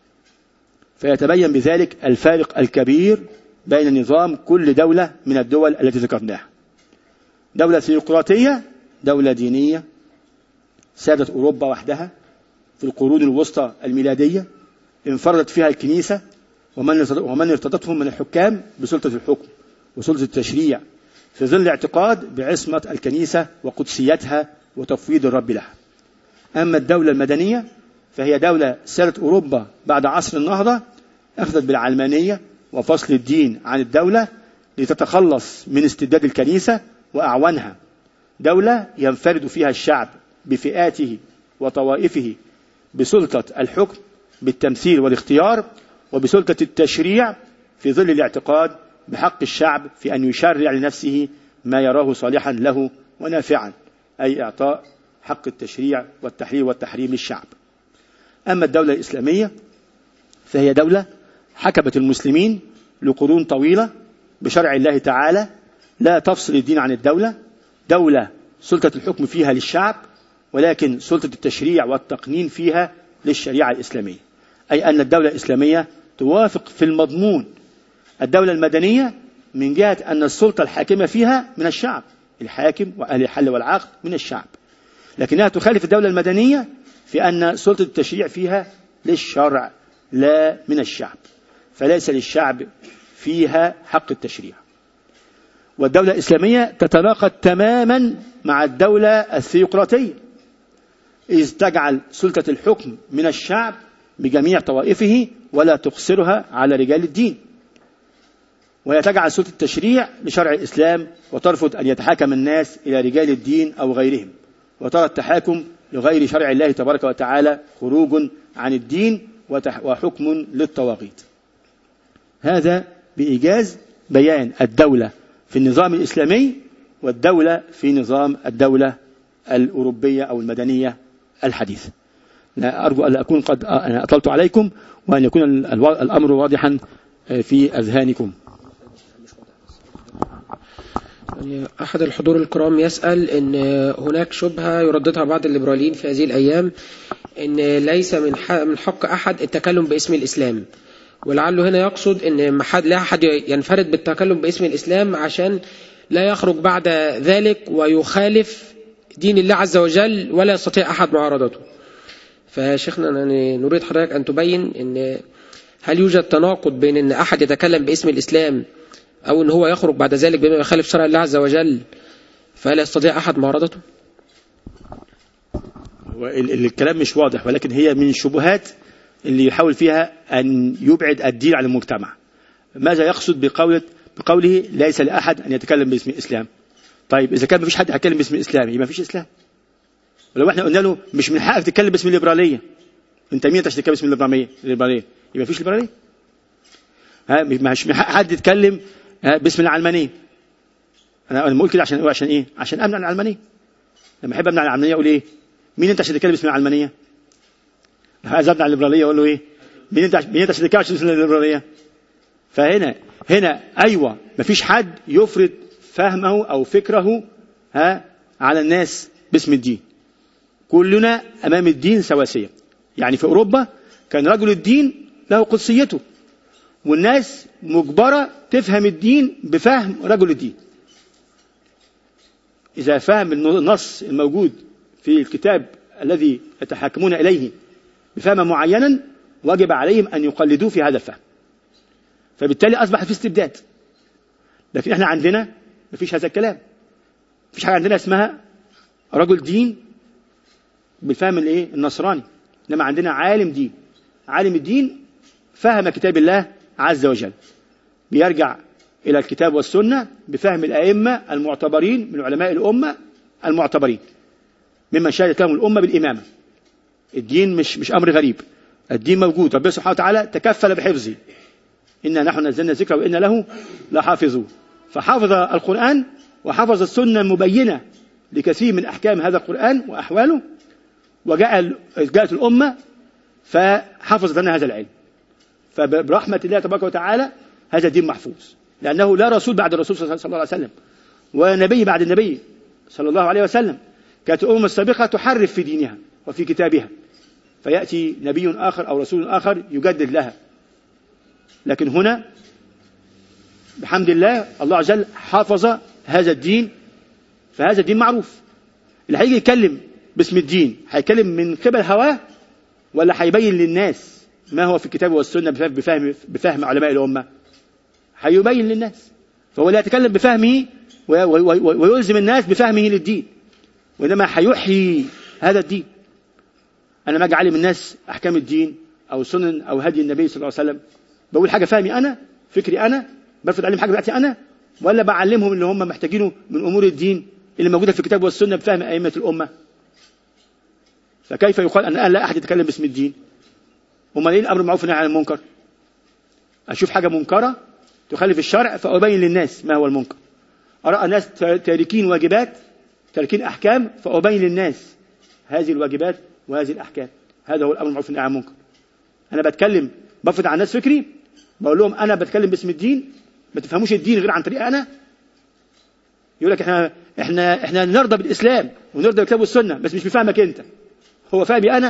فيتبين بذلك الفارق الكبير بين نظام كل دولة من الدول التي ذكرناها دولة ثيوقراطية دولة دينية سادت أوروبا وحدها في القرون الوسطى الميلادية انفردت فيها الكنيسة ومن ومن ارتضتهم من الحكام بسلطة الحكم وسلطة التشريع في ظل اعتقاد بعصمة الكنيسة وقدسيتها وتفويض الرب لها أما الدولة المدنية فهي دولة سارت أوروبا بعد عصر النهضة أخذت بالعلمانية وفصل الدين عن الدولة لتتخلص من استبداد الكنيسة وأعوانها دولة ينفرد فيها الشعب بفئاته وطوائفه بسلطة الحكم بالتمثيل والاختيار وبسلطة التشريع في ظل الاعتقاد بحق الشعب في أن يشرع لنفسه ما يراه صالحا له ونافعا أي إعطاء حق التشريع والتحرير والتحريم للشعب أما الدولة الإسلامية فهي دولة حكمت المسلمين لقرون طويلة بشرع الله تعالى لا تفصل الدين عن الدولة دولة سلطة الحكم فيها للشعب ولكن سلطة التشريع والتقنين فيها للشريعة الإسلامية أي أن الدولة الإسلامية توافق في المضمون الدولة المدنية من جهة أن السلطة الحاكمة فيها من الشعب الحاكم وأهل الحل والعقد من الشعب لكنها تخالف الدولة المدنية في أن سلطة التشريع فيها للشرع لا من الشعب فليس للشعب فيها حق التشريع والدولة الإسلامية تتناقض تماما مع الدولة الثيوقراطية إذ تجعل سلطة الحكم من الشعب بجميع طوائفه ولا تقصرها على رجال الدين وهي تجعل سلطة التشريع لشرع الإسلام وترفض أن يتحاكم الناس إلى رجال الدين أو غيرهم وترى التحاكم لغير شرع الله تبارك وتعالى خروج عن الدين وحكم للطواغيت هذا بإيجاز بيان الدولة في النظام الإسلامي والدولة في نظام الدولة الأوروبية أو المدنية الحديثة أرجو أن أكون قد أطلت عليكم وأن يكون الأمر واضحا في أذهانكم يعني أحد الحضور الكرام يسأل أن هناك شبهة يرددها بعض الليبراليين في هذه الأيام أن ليس من من حق أحد التكلم باسم الإسلام ولعله هنا يقصد أن ما حد لا أحد ينفرد بالتكلم باسم الإسلام عشان لا يخرج بعد ذلك ويخالف دين الله عز وجل ولا يستطيع أحد معارضته فشيخنا يعني نريد حضرتك أن تبين أن هل يوجد تناقض بين أن أحد يتكلم باسم الإسلام أو أن هو يخرج بعد ذلك بما يخالف شرع الله عز وجل فلا يستطيع أحد معارضته الكلام مش واضح ولكن هي من الشبهات اللي يحاول فيها أن يبعد الدين عن المجتمع ماذا يقصد بقولة بقوله ليس لأحد أن يتكلم باسم الإسلام طيب إذا كان ما فيش حد هيتكلم باسم الإسلام يبقى ما فيش إسلام ولو احنا قلنا له مش من حقك تتكلم باسم الليبرالية انت مين تتكلم باسم الليبرالية الليبرالية يبقى ما فيش ليبرالية ها مش من حق حد يتكلم باسم العلمانية انا بقول كده عشان عشان ايه عشان امنع العلمانية لما احب امنع العلمانية اقول ايه مين انت عشان تتكلم باسم العلمانية عايز امنع الليبرالية اقول له ايه مين انت مين انت عشان تتكلم باسم الليبرالية فهنا هنا ايوه مفيش حد يفرض فهمه او فكره ها على الناس باسم الدين كلنا امام الدين سواسيه يعني في اوروبا كان رجل الدين له قدسيته والناس مجبرة تفهم الدين بفهم رجل الدين إذا فهم النص الموجود في الكتاب الذي يتحاكمون إليه بفهم معينا وجب عليهم أن يقلدوه في هذا الفهم فبالتالي أصبح في استبداد لكن احنا عندنا مفيش هذا الكلام مفيش حاجة عندنا اسمها رجل دين بالفهم الايه النصراني انما عندنا عالم دين عالم الدين فهم كتاب الله عز وجل بيرجع إلى الكتاب والسنة بفهم الأئمة المعتبرين من علماء الأمة المعتبرين ممن شهدت لهم الأمة بالإمامة الدين مش مش أمر غريب الدين موجود ربنا سبحانه وتعالى تكفل بحفظه إنا نحن نزلنا الذكر وإنا له لحافظون فحفظ القرآن وحفظ السنة المبينة لكثير من أحكام هذا القرآن وأحواله وجاء جاءت الأمة فحفظت لنا هذا العلم فبرحمة الله تبارك وتعالى هذا الدين محفوظ لأنه لا رسول بعد الرسول صلى الله عليه وسلم ونبي بعد النبي صلى الله عليه وسلم كانت الأمم السابقة تحرف في دينها وفي كتابها فيأتي نبي آخر أو رسول آخر يجدد لها لكن هنا بحمد الله الله عز وجل حافظ هذا الدين فهذا الدين معروف اللي هيجي يتكلم باسم الدين هيتكلم من قبل هواه ولا هيبين للناس ما هو في الكتاب والسنة بفهم, بفهم علماء الأمة هيبين للناس فهو لا يتكلم بفهمه ويلزم الناس بفهمه للدين وإنما هيحيي هذا الدين أنا ما أجي أعلم الناس أحكام الدين أو سنن أو هدي النبي صلى الله عليه وسلم بقول حاجة فهمي أنا فكري أنا برفض أعلم حاجة بتاعتي أنا ولا بعلمهم اللي هم محتاجينه من أمور الدين اللي موجودة في الكتاب والسنة بفهم أئمة الأمة فكيف يقال أن لا أحد يتكلم باسم الدين امال ايه الامر المعروف والنهي عن المنكر اشوف حاجه منكره تخالف الشرع فابين للناس ما هو المنكر اراى ناس تاركين واجبات تاركين احكام فابين للناس هذه الواجبات وهذه الاحكام هذا هو الامر المعروف والنهي عن المنكر انا بتكلم بفرض على الناس فكري بقول لهم انا بتكلم باسم الدين ما تفهموش الدين غير عن طريق انا يقول لك احنا احنا احنا نرضى بالاسلام ونرضى بالكتاب والسنه بس مش بفهمك انت هو فاهمي انا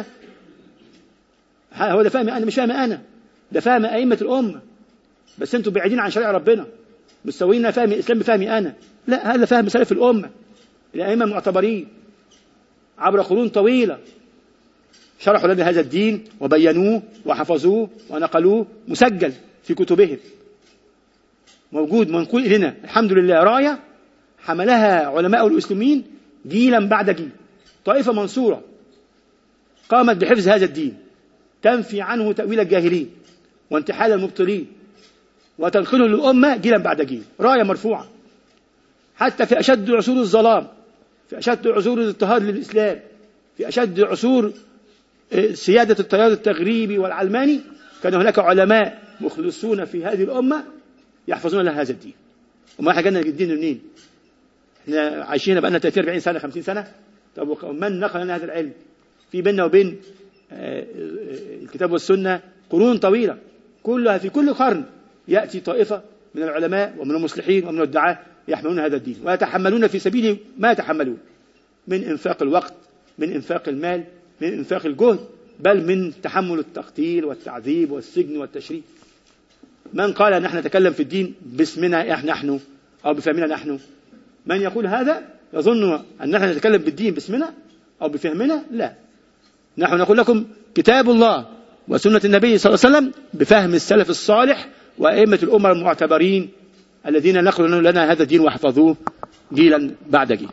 هو ده فهم أنا مش فاهم أنا ده فهم أئمة الأمة بس أنتم بعيدين عن شريعة ربنا مستويين فهم الإسلام بفهمي أنا لا هذا فهم سلف الأمة الأئمة المعتبرين عبر قرون طويلة شرحوا لنا هذا الدين وبينوه وحفظوه ونقلوه مسجل في كتبهم موجود منقول إلينا الحمد لله راية حملها علماء المسلمين جيلا بعد جيل طائفة منصورة قامت بحفظ هذا الدين تنفي عنه تأويل الجاهلين وانتحال المبطلين وتنقله للأمة جيلا بعد جيل راية مرفوعة حتى في أشد عصور الظلام في أشد عصور الاضطهاد للإسلام في أشد عصور آه، سيادة التيار التغريبي والعلماني كان هناك علماء مخلصون في هذه الأمة يحفظون لها هذا الدين وما احنا جالنا الدين منين؟ احنا عايشين بقالنا 30 40 سنة 50 سنة طب من نقل لنا هذا العلم؟ في بيننا وبين آه، الكتاب والسنة قرون طويلة كلها في كل قرن يأتي طائفة من العلماء ومن المصلحين ومن الدعاة يحملون هذا الدين ويتحملون في سبيله ما يتحملون من إنفاق الوقت من إنفاق المال من إنفاق الجهد بل من تحمل التقتيل والتعذيب والسجن والتشريد من قال أن احنا نتكلم في الدين باسمنا احنا نحن أو بفهمنا نحن من يقول هذا يظن أن احنا نتكلم بالدين باسمنا أو بفهمنا لا نحن نقول لكم كتاب الله وسنة النبي صلى الله عليه وسلم بفهم السلف الصالح وأئمة الأمة المعتبرين الذين نقلوا لنا هذا الدين وحفظوه جيلا بعد جيل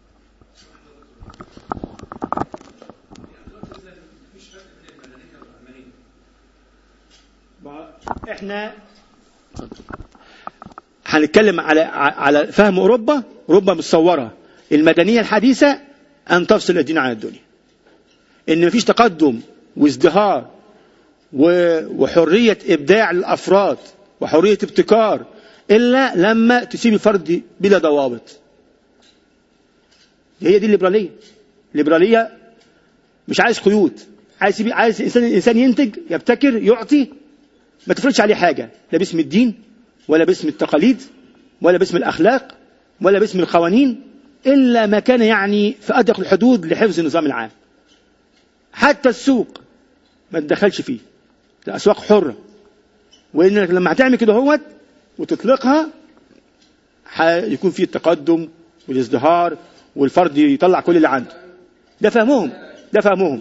احنا هنتكلم على على فهم اوروبا اوروبا متصوره المدنيه الحديثه ان تفصل الدين عن الدنيا ان مفيش تقدم وازدهار وحرية إبداع الأفراد وحرية ابتكار إلا لما تسيب الفرد بلا ضوابط هي دي الليبرالية الليبرالية مش عايز قيود عايز يبي عايز الإنسان الإنسان ينتج يبتكر يعطي ما تفرضش عليه حاجة لا باسم الدين ولا باسم التقاليد ولا باسم الأخلاق ولا باسم القوانين إلا ما كان يعني في أدق الحدود لحفظ النظام العام حتى السوق ما تدخلش فيه لاسواق حره وانك لما هتعمل كده هوت وتطلقها هيكون في التقدم والازدهار والفرد يطلع كل اللي عنده ده فهمهم ده فهمهم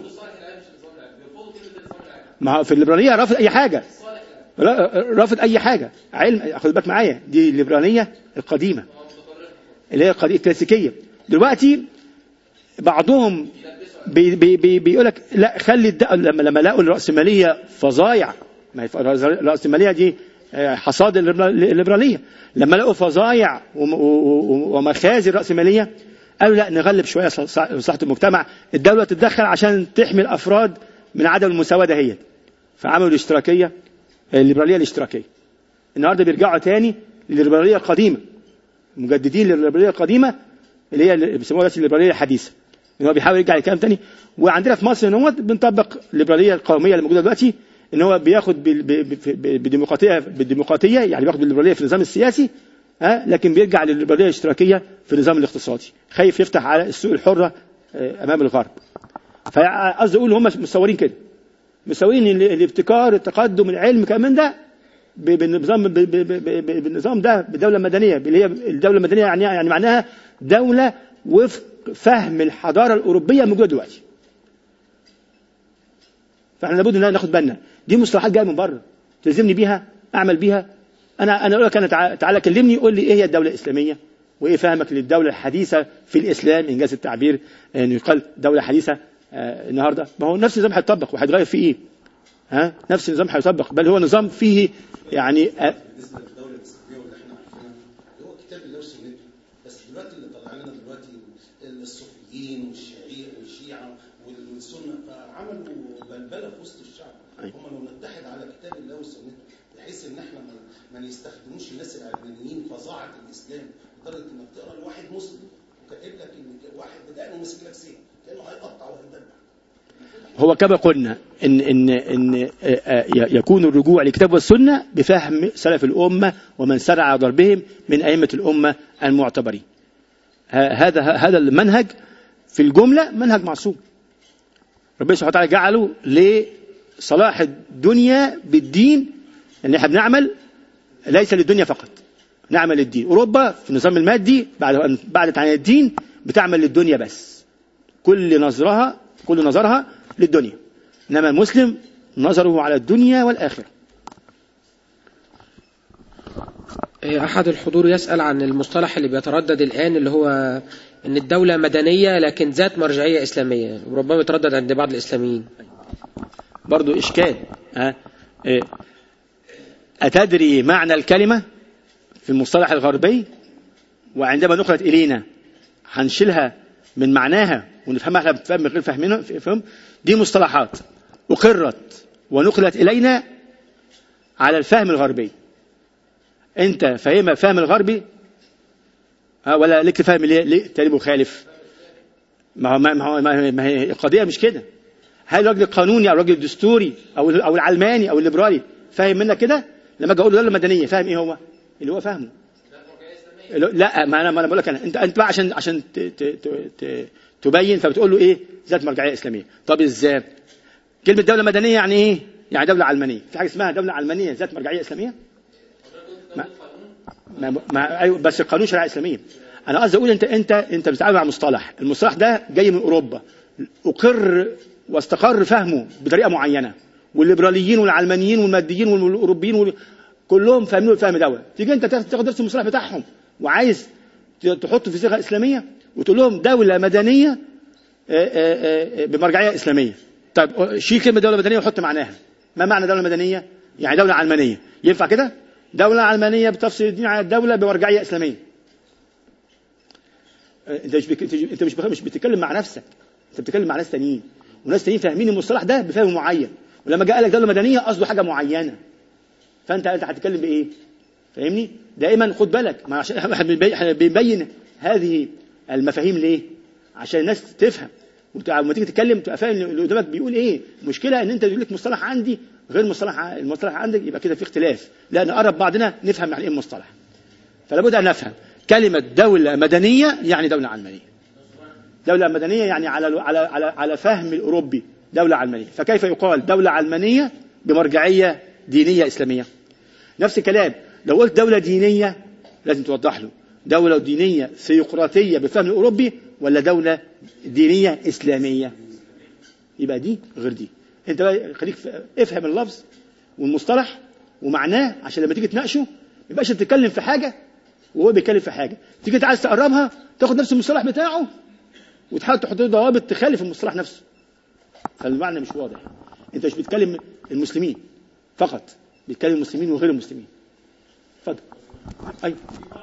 ما هو في الليبراليه رافض اي حاجه را- رافض اي حاجه علم خد بالك معايا دي الليبراليه القديمه اللي هي القديمة الكلاسيكيه دلوقتي بعضهم بي بي بي بيقول لك لا خلي الد... لما لما لقوا الراسماليه فظايع ما هي الراسماليه دي آه، حصاد الليبرا- الليبراليه لما لقوا فظايع وم- و- و- ومخازي الراسماليه قالوا لا نغلب شويه ص- ص- مصلحه المجتمع الدوله تتدخل عشان تحمي الافراد من عدم المساواه دهيت فعملوا الاشتراكيه الليبراليه الاشتراكيه النهارده بيرجعوا تاني للليبراليه القديمه مجددين للليبراليه القديمه اللي هي اللي بيسموها دلوقتي الليبراليه الحديثه ان هو بيحاول يرجع للكلام تاني وعندنا في مصر ان هو بنطبق الليبراليه القوميه اللي موجوده دلوقتي ان هو بياخد بال- ب- ب- ب- بالديمقراطيه بالديمقراطيه يعني بياخد بالليبراليه في النظام السياسي ها لكن بيرجع للليبراليه الاشتراكيه في النظام الاقتصادي خايف يفتح على السوق الحره آه، امام الغرب فقصدي اقول هم مصورين كده مصورين ال- الابتكار التقدم العلم كمان ده ب- بالنظام ب- ب- ب- ب- بالنظام ده بالدوله المدنيه اللي هي الدوله المدنيه يعني يعني معناها دوله وفق فهم الحضاره الاوروبيه الموجوده دلوقتي فاحنا لابد ان ناخد بالنا دي مصطلحات جايه من بره تلزمني بيها اعمل بيها انا انا اقول لك انا تعال- تعالى كلمني قول لي ايه هي الدوله الاسلاميه وايه فهمك للدوله الحديثه في الاسلام انجاز التعبير انه يقال دوله حديثه آه، النهارده ما هو نفس النظام هيطبق وهيتغير فيه ايه ها نفس النظام هيطبق بل هو نظام فيه يعني آه، بالنسبه للدوله الاسلاميه واللي احنا عارفينها اللي هو كتاب الله وسنته بس دلوقتي اللي طلع لنا دلوقتي الصوفيين والشيعيه والشيعه وال- والسنه فعملوا بلبله في وسط الشعب أيوة. هم لو نتحد على كتاب الله وسنته بحيث ان احنا ما- ما نستخدموش الناس العلمانيين فظاعه الاسلام لدرجه انك تقرا لواحد مسلم وكاتب لك ان واحد بدأ ومسك لك سيف كانه هيقطع وهيدبح هو كما قلنا ان ان ان آه، آه، يكون الرجوع للكتاب والسنه بفهم سلف الامه ومن سرع على ضربهم من ائمه الامه المعتبرين. ه- هذا هذا المنهج في الجمله منهج معصوم. ربنا سبحانه وتعالى جعله لصلاح الدنيا بالدين ان احنا بنعمل ليس للدنيا فقط. نعمل للدين. اوروبا في النظام المادي بعد أن بعدت عن الدين بتعمل للدنيا بس. كل نظرها كل نظرها للدنيا إنما المسلم نظره على الدنيا والآخرة أحد الحضور يسأل عن المصطلح اللي بيتردد الآن اللي هو أن الدولة مدنية لكن ذات مرجعية إسلامية وربما يتردد عند بعض الإسلاميين برضو إشكال ها إيه. أتدري معنى الكلمة في المصطلح الغربي وعندما نقلت إلينا هنشيلها من معناها ونفهمها احنا بفهم من غير فهمنا فهم دي مصطلحات أقرت ونقلت إلينا على الفهم الغربي أنت فاهمها الفهم الغربي ها ولا لك فهم ليه ليه تاني مخالف ما هو ما هو ما هي- ما هي القضية مش كده هل الراجل القانوني او الراجل الدستوري او او العلماني او الليبرالي فاهم منك كده لما اجي اقول له دوله مدنيه فاهم ايه هو اللي هو فاهمه اللي هو- لا ما انا ما انا بقول لك انا انت انت بقى عشان عشان ت- ت- ت- ت- تبين فبتقول له ايه ذات مرجعيه اسلاميه طب ازاي كلمه دوله مدنيه يعني ايه يعني دوله علمانيه في حاجه اسمها دوله علمانيه ذات مرجعيه اسلاميه ما ما, ما ايوه بس القانون شريعه اسلاميه انا قصدي اقول انت انت انت بتتعامل مع مصطلح المصطلح ده جاي من اوروبا اقر واستقر فهمه بطريقه معينه والليبراليين والعلمانيين والماديين والاوروبيين وال... كلهم فاهمين الفهم دوت تيجي انت تاخد تاخد نفس المصطلح بتاعهم وعايز ت- تحطه في صيغه اسلاميه وتقول لهم دوله مدنيه آه، آه، آه، بمرجعيه اسلاميه طيب شيل كلمه دوله مدنيه وحط معناها ما معنى دوله مدنيه يعني دوله علمانيه ينفع كده دوله علمانيه بتفصل الدين عن الدوله بمرجعيه اسلاميه آه، انت مش بك... انت مش بخ... مش بتتكلم مع نفسك انت بتتكلم مع ناس تانيين وناس تانيين فاهمين المصطلح ده بفهم معين ولما جاء قال لك دوله مدنيه قصده حاجه معينه فانت انت هتتكلم بايه فاهمني دائما خد بالك ما عشان احنا بنبي- إحنا بنبين هذه المفاهيم ليه عشان الناس تفهم وت- لما تيجي تتكلم تبقى فاهم اللي قدامك بيقول ايه المشكله ان انت يقول لك مصطلح عندي غير مصطلح ع- المصطلح عندك يبقى كده في اختلاف لا نقرب بعضنا نفهم يعني ايه المصطلح فلا بد ان نفهم كلمه دوله مدنيه يعني دوله علمانيه دولة مدنية يعني على على على على فهم الأوروبي دولة علمانية فكيف يقال دولة علمانية بمرجعية دينية إسلامية نفس الكلام لو قلت دولة دينية لازم توضح له دولة دينية ثيوقراطية بالفهم الأوروبي ولا دولة دينية إسلامية يبقى دي غير دي انت بقى خليك في- افهم اللفظ والمصطلح ومعناه عشان لما تيجي تناقشه ما يبقاش بتتكلم في حاجة وهو بيتكلم في حاجة تيجي انت عايز تقربها تاخد نفس المصطلح بتاعه وتحاول تحط له ضوابط تخالف المصطلح نفسه فالمعنى مش واضح انت مش بتكلم المسلمين فقط بتكلم المسلمين وغير المسلمين اتفضل ايوه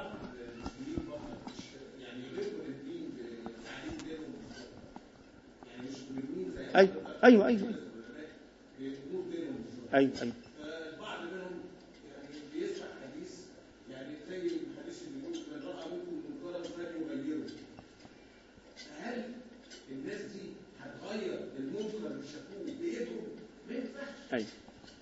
ايوه ايوه ايوه ايوه ايوه ايوه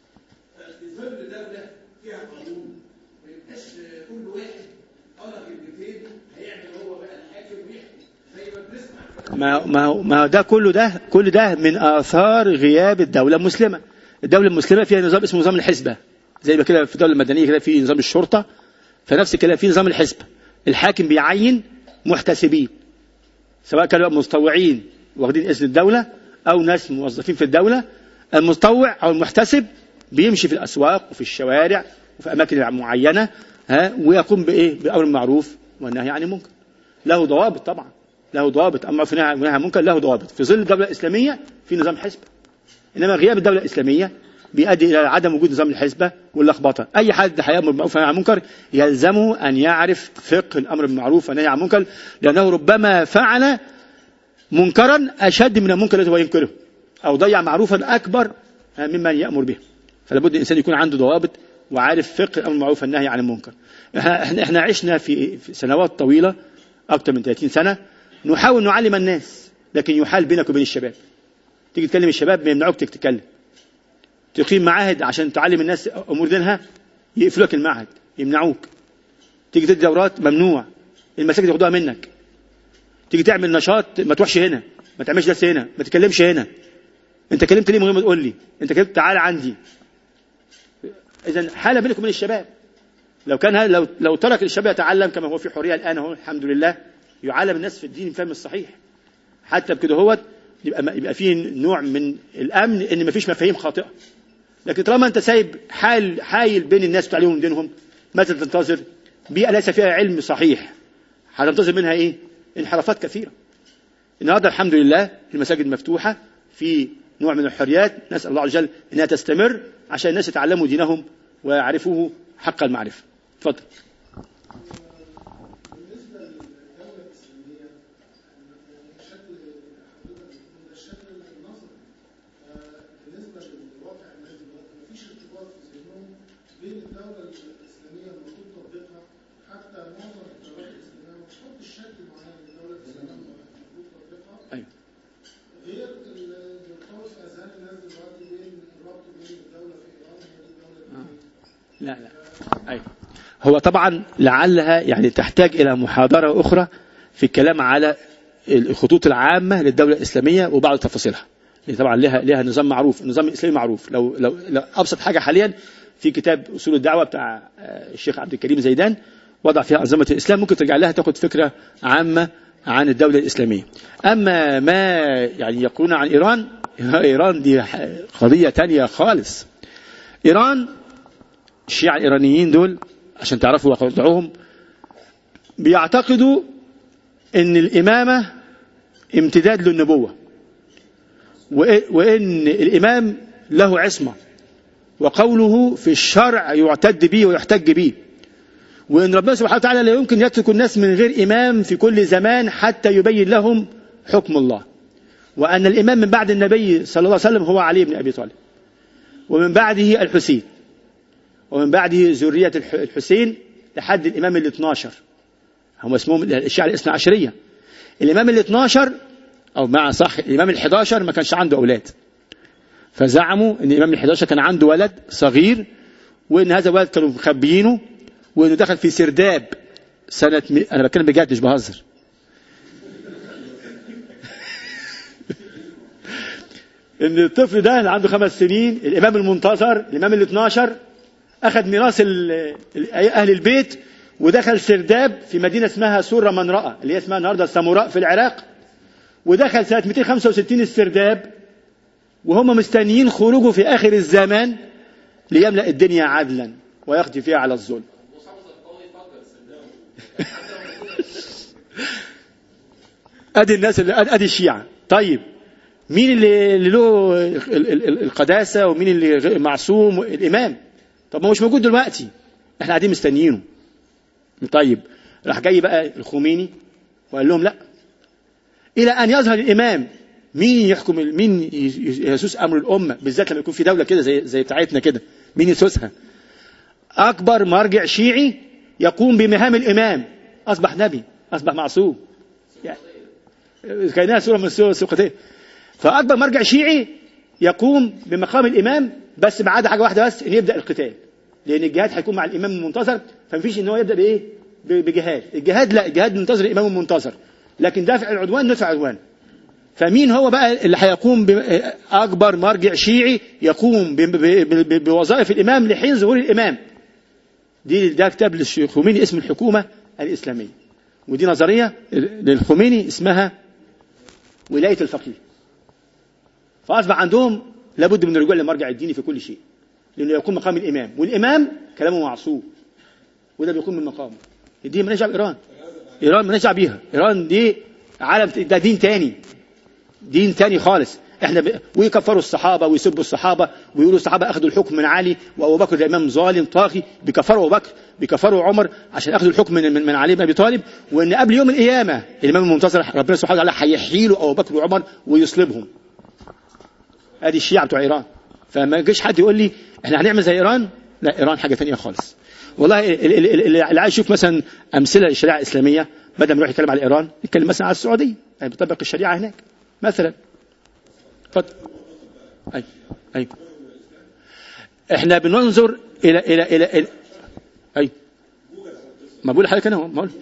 ما ما هو- ما هو ده كله ده كل ده من آثار غياب الدولة المسلمة الدولة المسلمة فيها نظام اسمه نظام الحسبة زي ما كده في الدولة المدنية كده في نظام الشرطة فنفس الكلام في نظام الحسبة الحاكم بيعين محتسبين سواء كانوا متطوعين واخدين إذن الدولة أو ناس موظفين في الدولة المتطوع أو المحتسب بيمشي في الأسواق وفي الشوارع وفي أماكن معينة ها ويقوم بإيه بأمر المعروف والنهي عن المنكر له ضوابط طبعا له ضوابط أما في نهي عن المنكر له ضوابط في ظل الدولة الإسلامية في نظام حسبة إنما غياب الدولة الإسلامية بيؤدي إلى عدم وجود نظام الحسبة واللخبطة أي حد هيأمر بالمعروف والنهي عن المنكر يلزمه أن يعرف فقه الأمر بالمعروف والنهي عن المنكر لأنه ربما فعل منكرا أشد من المنكر الذي هو ينكره أو ضيع معروفا أكبر ممن يأمر به فلا بد الإنسان يكون عنده ضوابط وعارف فقه الأمر بالمعروف والنهي عن المنكر احنا احنا عشنا في في سنوات طويلة أكثر من 30 سنة نحاول نعلم الناس لكن يحال بينك وبين الشباب تيجي تكلم الشباب بيمنعوك تتكلم تقيم معاهد عشان تعلم الناس امور دينها يقفلوك المعهد يمنعوك تيجي تدي دورات ممنوع المساجد ياخدوها منك تيجي تعمل نشاط ما تروحش هنا ما تعملش درس هنا ما تتكلمش هنا انت كلمت ليه من غير ما تقول لي انت كلمت تعال عندي اذا حاله بينك وبين الشباب لو كان هذا لو لو ترك الشباب يتعلم كما هو في حريه الان اهو الحمد لله يعلم الناس في الدين الفهم الصحيح حتى بكده هو يبقى يبقى فيه نوع من الامن ان مفيش مفاهيم خاطئه لكن طالما انت سايب حال حايل بين الناس وتعلمهم دينهم ماذا تنتظر بيئه ليس فيها علم صحيح هتنتظر منها ايه انحرافات كثيره النهارده الحمد لله المساجد مفتوحه في نوع من الحريات نسال الله عز وجل انها تستمر عشان الناس يتعلموا دينهم ويعرفوه حق المعرفه اتفضل بين الدولة الإسلامية المفروض تطبيقها حتى معظم الدولات الإسلامية ما بتحطش شكل معين للدولة الإسلامية المفروض تطبيقها أيوة. غير اللي بيرتبط في أذهان الناس دلوقتي بين الربط بين الدولة في إيران وهي دي الدولة الدينية. لا لا أيوة. هو طبعا لعلها يعني تحتاج إلى محاضرة أخرى في الكلام على الخطوط العامة للدولة الإسلامية وبعض تفاصيلها لأن طبعا لها لها نظام معروف النظام الإسلامي معروف لو لو, لو أبسط حاجة حاليا في كتاب أصول الدعوة بتاع آه، الشيخ عبد الكريم زيدان وضع فيها أنظمة الإسلام ممكن ترجع لها تاخد فكرة عامة عن الدولة الإسلامية أما ما يعني يقولون عن إيران إيران دي ح- قضية تانية خالص إيران الشيعة الإيرانيين دول عشان تعرفوا وضعهم بيعتقدوا ان الإمامة امتداد للنبوة وإ- وإن الإمام له عصمة وقوله في الشرع يعتد به ويحتج به وإن ربنا سبحانه وتعالى لا يمكن يترك الناس من غير إمام في كل زمان حتى يبين لهم حكم الله وأن الإمام من بعد النبي صلى الله عليه وسلم هو علي بن أبي طالب ومن بعده الحسين ومن بعده ذرية الح- الحسين لحد الإمام ال 12 هم اسمهم الشيعة الاثنى عشرية الإمام ال 12 أو مع صح الإمام ال 11 ما كانش عنده أولاد فزعموا أن الإمام ال 11 كان عنده ولد صغير وأن هذا الولد كانوا مخبيينه وأنه دخل في سرداب سنة م... أنا بتكلم بجد مش بهزر ان الطفل ده اللي عنده خمس سنين الامام المنتظر الامام ال 12 اخذ ميراث ال- ال- اهل البيت ودخل سرداب في مدينه اسمها سوره منرأة اللي هي اسمها النهارده الساموراء في العراق ودخل سنه 265 السرداب وهم مستنيين خروجه في اخر الزمان ليملا الدنيا عدلا ويقضي فيها على الظلم ادي الناس اللي ادي الشيعه طيب مين اللي اللي له ال- ال- ال- القداسه ومين اللي غ- معصوم الامام طب ما هو مش موجود دلوقتي احنا قاعدين مستنيينه طيب راح جاي بقى الخميني وقال لهم لا الى ان يظهر الامام مين يحكم ال- مين ي- ي- يسوس امر الامه بالذات لما يكون في دوله كده زي زي بتاعتنا كده مين يسوسها اكبر مرجع شيعي يقوم بمهام الامام اصبح نبي اصبح معصوم يعني كانها سوره من السور السبقتين فاكبر مرجع شيعي يقوم بمقام الامام بس ما عدا حاجه واحده بس ان يبدا القتال لان الجهاد هيكون مع الامام المنتظر فمفيش ان هو يبدا بايه ب- بجهاد الجهاد لا الجهاد منتظر الامام المنتظر لكن دافع العدوان ندفع عدوان فمين هو بقى اللي هيقوم بأكبر مرجع شيعي يقوم ب- ب- ب- بوظائف الإمام لحين ظهور الإمام دي ده كتاب للخميني اسمه الحكومة الإسلامية ودي نظرية للخميني اسمها ولاية الفقيه فأصبح عندهم لابد من الرجوع للمرجع الديني في كل شيء لأنه يقوم مقام الإمام والإمام كلامه معصوم وده بيقوم من مقامه دي مالهاش دعوة بإيران إيران مالهاش دعوة بيها إيران دي عالم ده دين تاني دين تاني خالص احنا ب... ويكفروا الصحابه ويسبوا الصحابه ويقولوا الصحابه اخذوا الحكم من علي وابو بكر ده امام ظالم طاغي بيكفروا ابو بكر بيكفروا عمر عشان اخذوا الحكم من من, من علي بن ابي طالب وان قبل يوم القيامه الامام المنتصر ربنا سبحانه وتعالى هيحيي له ابو بكر وعمر ويصلبهم ادي الشيعه بتوع ايران فما يجيش حد يقول لي احنا هنعمل زي ايران لا ايران حاجه تانية خالص والله ال- ال- ال- اللي عايز يشوف مثلا امثله للشريعه الاسلاميه بدل ما يروح يتكلم على ايران يتكلم مثلا على السعوديه يعني بيطبق الشريعه هناك مثلا اتفضل اي اي احنا بننظر الى الى الى, إلى اي ما بقول لحضرتك انا اهو ما اقول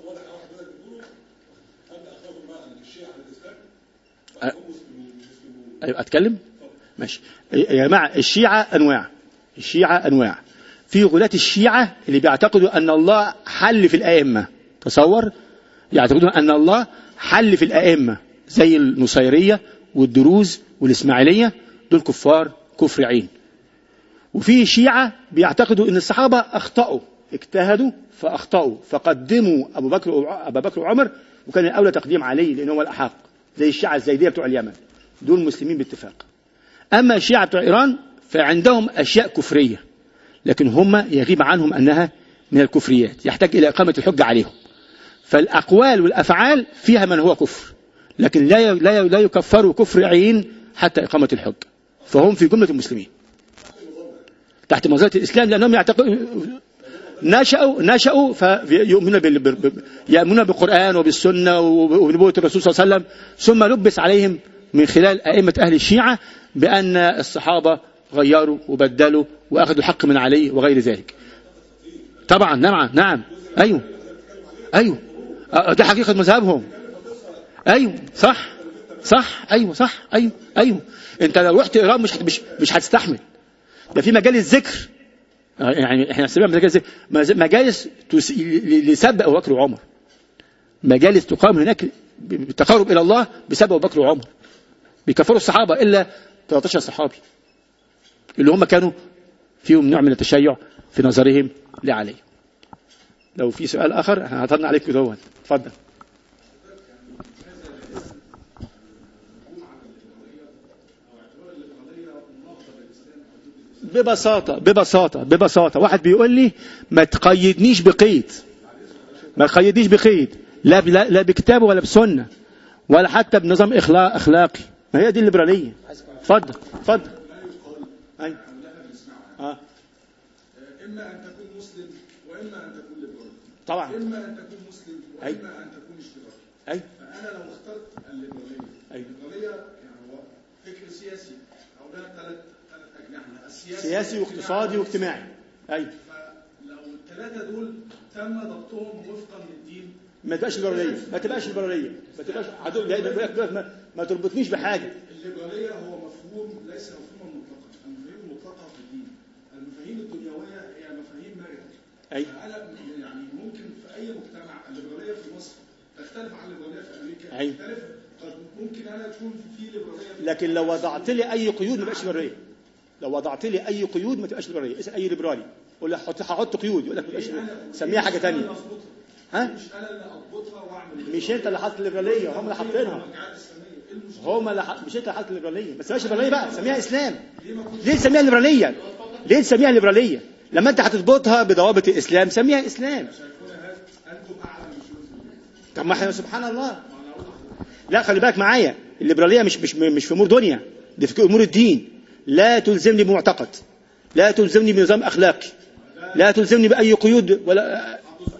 أ- ايوه اتكلم ماشي يا جماعه الشيعه انواع الشيعه انواع في غلاة الشيعه اللي بيعتقدوا ان الله حل في الائمه تصور يعتقدون ان الله حل في الائمه زي النصيريه والدروز والاسماعيليه دول كفار كفر عين وفي شيعه بيعتقدوا ان الصحابه اخطاوا اجتهدوا فاخطاوا فقدموا ابو بكر وع- ابا بكر وعمر وكان الاولى تقديم علي لانه هو الاحق زي الشيعه الزيديه بتوع اليمن دول مسلمين باتفاق اما الشيعه بتوع ايران فعندهم اشياء كفريه لكن هم يغيب عنهم انها من الكفريات يحتاج الى اقامه الحجه عليهم فالاقوال والافعال فيها من هو كفر لكن لا ي- لا ي- لا يكفروا كفر عين حتى اقامه الحجه فهم في جمله المسلمين تحت منظره الاسلام لانهم يعتقدوا نشأوا نشأوا فيؤمنون بال... بال- بال- يؤمنون بالقرآن وبالسنة وب- وبنبوة الرسول صلى الله عليه وسلم ثم لبس عليهم من خلال أئمة أهل الشيعة بأن الصحابة غيروا وبدلوا وأخذوا الحق من علي وغير ذلك طبعا نعم نعم أيوه أيوه آه، دي حقيقة مذهبهم أيوه صح صح أيوه صح أيوه أيوه أنت لو رحت إيران مش هت- مش مش هتستحمل ده في مجالس ذكر آه، يعني احنا نسميها مجالس مز- مجالس تس- ل- لسب ابو بكر وعمر مجالس تقام هناك بالتقرب الى الله بسبب ابو بكر وعمر بيكفروا الصحابه الا 13 صحابي اللي هم كانوا فيهم نوع من التشيع في نظرهم لعلي لو في سؤال اخر احنا هطلنا عليك دوت اتفضل ببساطة ببساطة ببساطة واحد بيقول لي ما تقيدنيش بقيد ما تقيدنيش بقيد لا لا, لا بكتاب ولا بسنة ولا حتى بنظام إخلاق أخلاقي ما هي دي الليبرالية اتفضل اتفضل أيوة. آه. إما أن تكون مسلم وإما أن تكون ليبرالي طبعا إما أن تكون مسلم أي. وإما أن تكون اشتراكي أي فأنا لو اخترت الليبرالية أي. الليبرالية يعني هو فكر سياسي أو لها ثلاث ثلاث أجنحة السياسي سياسي واقتصادي واجتماعي أي فلو الثلاثة دول تم ضبطهم وفقا للدين ما تبقاش ليبرالية ما تبقاش ليبرالية ما تبقاش عدو لا- لا- لا- ما, ما تربطنيش بحاجة الليبرالية هو مفهوم مفهوم ليس مفهوما مطلقا، المفاهيم المطلقه في الدين. المفاهيم الدنيويه هي مفاهيم مرنه. أي فانا يعني ممكن في اي مجتمع الليبراليه في مصر تختلف عن الليبراليه في امريكا أي. تختلف طب ممكن انا تكون في ليبراليه في لكن لو وضعت لي اي قيود ما تبقاش ليبراليه لو وضعت لي اي قيود ما تبقاش ليبراليه اسال اي ليبرالي قول له حط هحط قيود يقول لك ما تبقاش ليبرالية. سميها حاجه ثانيه اضبطها ها مش انا اللي اضبطها واعمل مش انت اللي حاطط الليبراليه هم اللي حاطينها المرجعات الاسلاميه ايه المشكله؟ هم اللي حط... مش انت اللي حاطط الليبراليه ما تسميهاش ليبراليه بقى سميها اسلام ليه تسميها ليبراليه ليه تسميها ليبراليه لما انت هتضبطها بضوابط الاسلام سميها اسلام انتم اعلم من شروط طب ما احنا سبحان الله لا خلي بالك معايا الليبراليه مش مش مش في امور دنيا دي في امور الدين لا تلزمني بمعتقد لا تلزمني بنظام اخلاقي لا تلزمني باي قيود ولا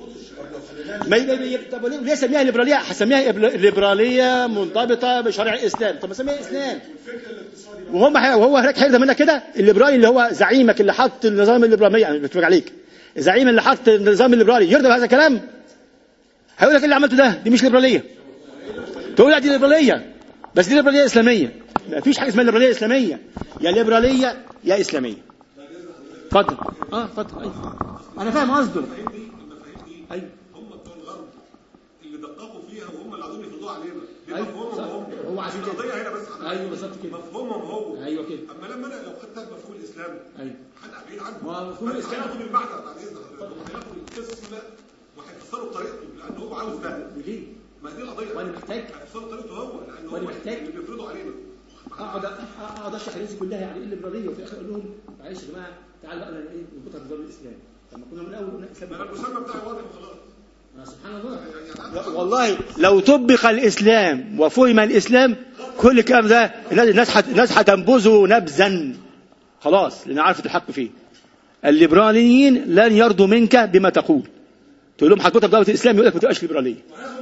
ما ما- ما- طب ليه ليه سميها ليبراليه هسميها إبل- ليبراليه منضبطه بشرع الاسلام طب ما سميها اسلام وهم حي... وهو هناك هيرضى منك كده الليبرالي اللي هو زعيمك اللي حط النظام الليبرالي يعني بتفرج عليك الزعيم اللي حط النظام الليبرالي يرضى بهذا الكلام هيقول لك إيه اللي عملته ده دي مش ليبراليه تقول لا دي ليبراليه بس دي ليبراليه اسلاميه ما فيش حاجه اسمها ليبراليه اسلاميه يا ليبراليه يا اسلاميه اتفضل اه اتفضل أيوة. انا فاهم قصده ايوه هم بتوع الغرب اللي دققوا فيها وهم اللي قاعدين يفرضوها علينا دي أيوة، مفهومهم صح. هم هو عشان كده. القضيه هنا بس على- ايوه بالظبط كده مفهومهم هو ايوه كده اما لما انا لو خدتها بمفهوم الاسلام ايوه هبقى بعيد عنه ما هو مفهوم بس الإسلام- هياخد المعنى بعد اذن حضرتك هياخد القسم وهيفسره بطريقته لان هو عاوز ده وليه؟ ما دي القضيه وانا محتاج هيفسره بطريقته هو لان وأنا هو محتاج. اللي بيفرضوا علينا اقعد اقعد اشرح الناس كلها يعني ايه الليبراليه وفي الاخر اقول لهم معلش يا جماعه تعالوا بقى انا ايه نربطها بنظام الاسلام طب ما كنا من الاول قلنا ما انا الاسلام المسمى بتاعي واضح وخلاص ما سبحان الله يعني أنا- والله لو طبق الاسلام وفهم الاسلام كل الكلام ده الناس الناس هت- الناس هتنبذه نبذا خلاص لان عرفت الحق فيه الليبراليين لن يرضوا منك بما تقول تقول لهم هتبطل بضابط الاسلام يقول لك ما تبقاش ليبراليه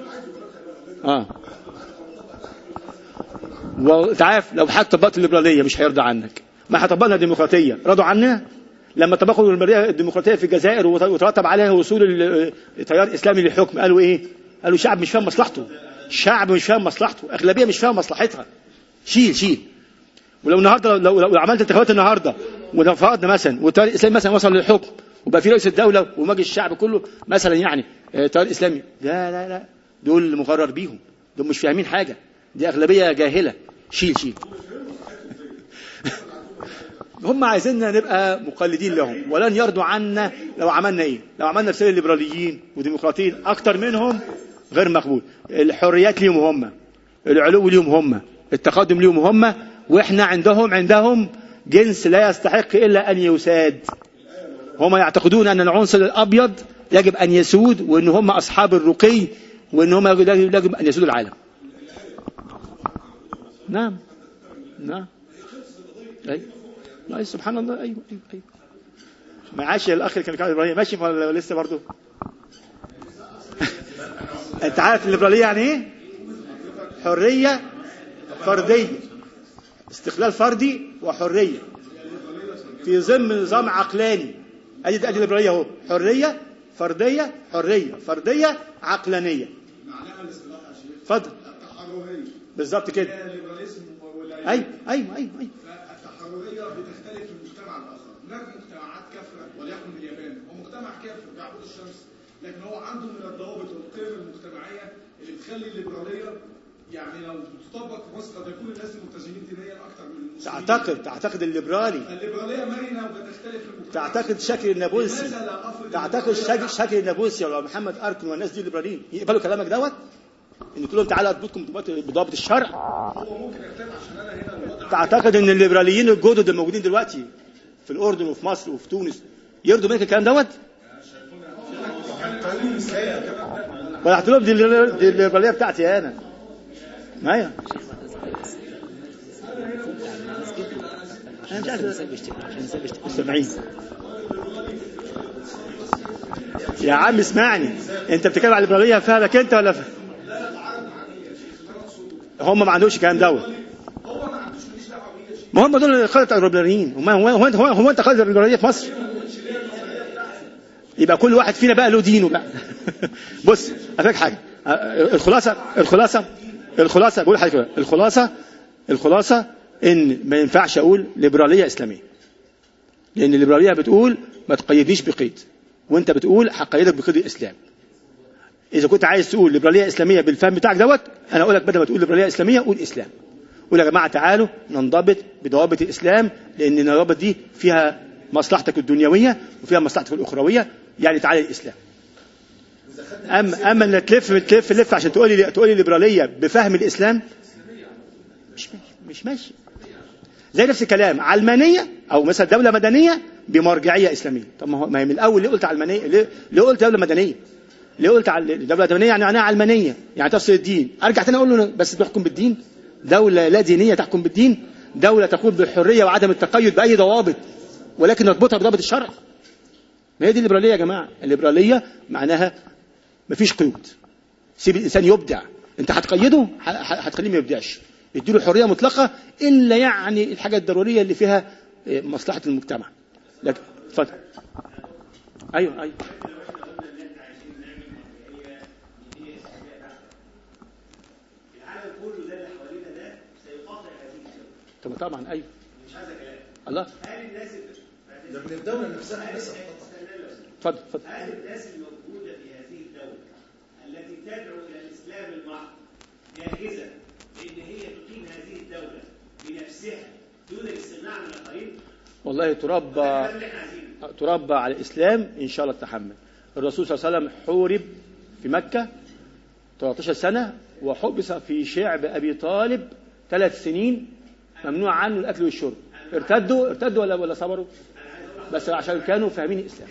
اه وانت عارف لو حتى طبقت الليبراليه مش هيرضى عنك ما هطبقنا الديمقراطيه رضوا عنا لما طبقوا الليبرالية- الديمقراطيه في الجزائر وت- وترتب عليها وصول ال- التيار الاسلامي للحكم قالوا ايه؟ قالوا شعب مش فاهم مصلحته شعب مش فاهم مصلحته اغلبيه مش فاهم مصلحتها شيل شيل ولو النهارده لو, لو, لو عملت انتخابات النهارده ولو فرضنا مثلا والتيار الاسلامي مثلا وصل للحكم وبقى في رئيس الدوله ومجلس الشعب كله مثلا يعني آه، تيار اسلامي لا لا لا دول مغرر بيهم دول مش فاهمين حاجه دي اغلبيه جاهله شيل شيل هم عايزيننا نبقى مقلدين لهم ولن يرضوا عنا لو عملنا ايه لو عملنا في سبيل الليبراليين وديمقراطيين اكتر منهم غير مقبول الحريات ليهم هم العلو ليهم هم التقدم ليهم هم واحنا عندهم عندهم جنس لا يستحق الا ان يساد هم يعتقدون ان العنصر الابيض يجب ان يسود وان هم اصحاب الرقي وان هم يجب يجب ان يسودوا العالم نعم نعم أي. أي سبحان الله أيوة أيوة أيوة ما عاش الأخ اللي كان بيتكلم إبراهيم ماشي ولا لسه برضه أنت عارف الليبرالية يعني إيه؟ حرية فردية استقلال فردي وحرية في ضمن نظام عقلاني أدي أدي الليبرالية أهو حرية فردية حرية فردية عقلانية معناها الاصطلاح يا شيخ اتفضل التحرريه بالظبط كده الليبراليزم ولا أيوة أيوة أيوة أيوة التحرريه بتختلف في المجتمع الاخر هناك مجتمعات كافره وليكن اليابان هو مجتمع كافر بيعبد الشمس لكن هو عنده من الضوابط والقيم المجتمعيه اللي بتخلي الليبراليه يعني لو تطبق في مصر قد يكون الناس الملتزمين دينيا اكثر من المسلمين تعتقد تعتقد الليبرالي الليبراليه مرنه وبتختلف في المجتمع تعتقد شكل النابلسي لماذا لا افرض تعتقد شكل, شكل النابلسي ولا محمد اركن والناس دي الليبراليين يقبلوا كلامك دوت ان تقول لهم تعالى اضبطكم بضبط بضابط الشرع هو ممكن يختلف عشان انا هنا الوضع تعتقد ان الليبراليين الجدد الموجودين دلوقتي في الاردن وفي مصر وفي تونس يرضوا منك الكلام دوت ولا هتقول لهم دي اللي- دي الليبراليه بتاعتي انا ايوه انا مش عارف مستمعين يا عم اسمعني انت بتتكلم على الليبراليه فاهمك انت ولا ف... هم ما عندهمش الكلام دوت ما هم دول خلطة الليبراليين هم هو هو انت هو, هو انت خلطة الليبراليه في مصر يبقى كل واحد فينا بقى له دينه بقى بص افاك حاجه الخلاصه الخلاصه الخلاصه بقول حاجه الخلاصه الخلاصه ان ما ينفعش اقول ليبراليه اسلاميه لان الليبراليه بتقول ما تقيدنيش بقيد وانت بتقول هقيدك بقيد الاسلام اذا كنت عايز تقول ليبراليه اسلاميه بالفهم بتاعك دوت انا اقول لك بدل ما تقول ليبراليه اسلاميه قول اسلام قول يا جماعه تعالوا ننضبط بضوابط الاسلام لان الضوابط دي فيها مصلحتك الدنيويه وفيها مصلحتك الاخرويه يعني تعالى الاسلام اما اما انك تلف تلف لف عشان تقول لي تقول لي ليبراليه بفهم الاسلام مش ماشي مش ماشي زي نفس الكلام علمانيه او مثلا دوله مدنيه بمرجعيه اسلاميه طب ما هو ما هي من الاول ليه قلت علمانيه ليه, ليه قلت دوله مدنيه ليه قلت عل... دوله مدنيه يعني معناها علمانيه يعني تفصل الدين ارجع تاني اقول له بس بيحكم بالدين دوله لا دينيه تحكم بالدين دوله تقول بالحريه وعدم التقيد باي ضوابط ولكن نربطها بضابط الشرع ما هي دي الليبراليه يا جماعه الليبراليه معناها مفيش قيود سيب الانسان يبدع انت هتقيده ه- ه- هتخليه ما يبدعش اديله حريه مطلقه الا يعني الحاجه الضروريه اللي فيها إيه، مصلحه المجتمع لكن اتفضل ايوه ايوه العالم كله ده اللي حوالينا ده سيقاطع هذه الدولة طب طبعا ايوه مش عايز كلام الله هل الناس اللي ده من الدوله نفسها لسه اتفضل اتفضل هل الناس الموجودة في هذه الدولة التي تدعو إلى الإسلام المحض جاهزة إن هي تقيم هذه الدولة بنفسها دون الاستغناء عن الآخرين؟ والله تربى ده اللي احنا عايزينه تربى على الإسلام إن شاء الله تحمل الرسول صلى الله عليه وسلم حورب في مكة 13 سنة وحبس في شعب أبي طالب ثلاث سنين ممنوع عنه الأكل والشرب ارتدوا ارتدوا ولا ولا صبروا بس عشان كانوا فاهمين الإسلام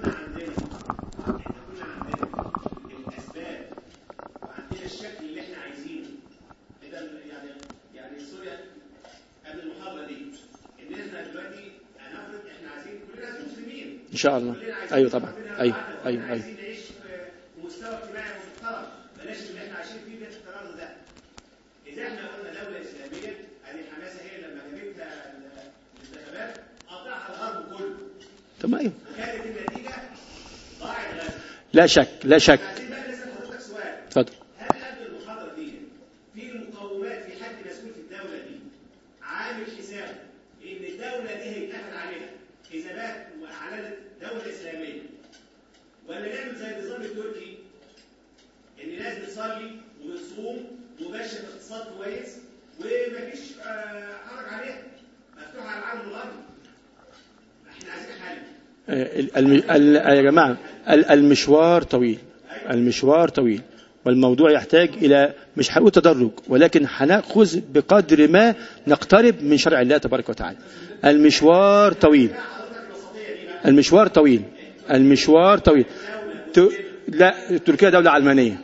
الأسباب وعندنا الشكل اللي احنا عايزينه إذا يعني يعني سوريا قبل المحاضرة دي إن احنا دلوقتي هنفرض احنا عايزين كلنا ناس مسلمين إن شاء الله كلنا عايزين أيوه طبعا ربنا أيوه يرفعنا، أيوه كلنا أيوه عايزين نعيش في مستوى اجتماعي محترم بلاش اللي احنا عايشين فيه ده التناقض ده إذا احنا قلنا دولة إسلامية هذه الحماسة هي لما جابتها الانتخابات قطعها الغرب كله طب ما أيوه وكانت النتيجة ضاعت غزة لا شك لا شك عايزين بقى نسأل حضرتك سؤال اتفضل هل قبل المحاضرة دي في المقومات في حد مسؤول في الدولة دي عامل حساب إن الدولة دي هيتقفل عليها حسابات وأعلنت دولة إسلامية ولا نعمل زي النظام التركي إن ناس بتصلي وبتصوم وماشية باقتصاد كويس ومفيش آه، حرج عليها مفتوحة على العالم الغربي احنا عايزين حل آه، الم- ال- يا جماعة ال- المشوار طويل المشوار طويل والموضوع يحتاج إلى مش هنقول تدرج ولكن هنأخذ بقدر ما نقترب من شرع الله تبارك وتعالى المشوار طويل المشوار طويل المشوار طويل ت... لا تركيا دولة علمانية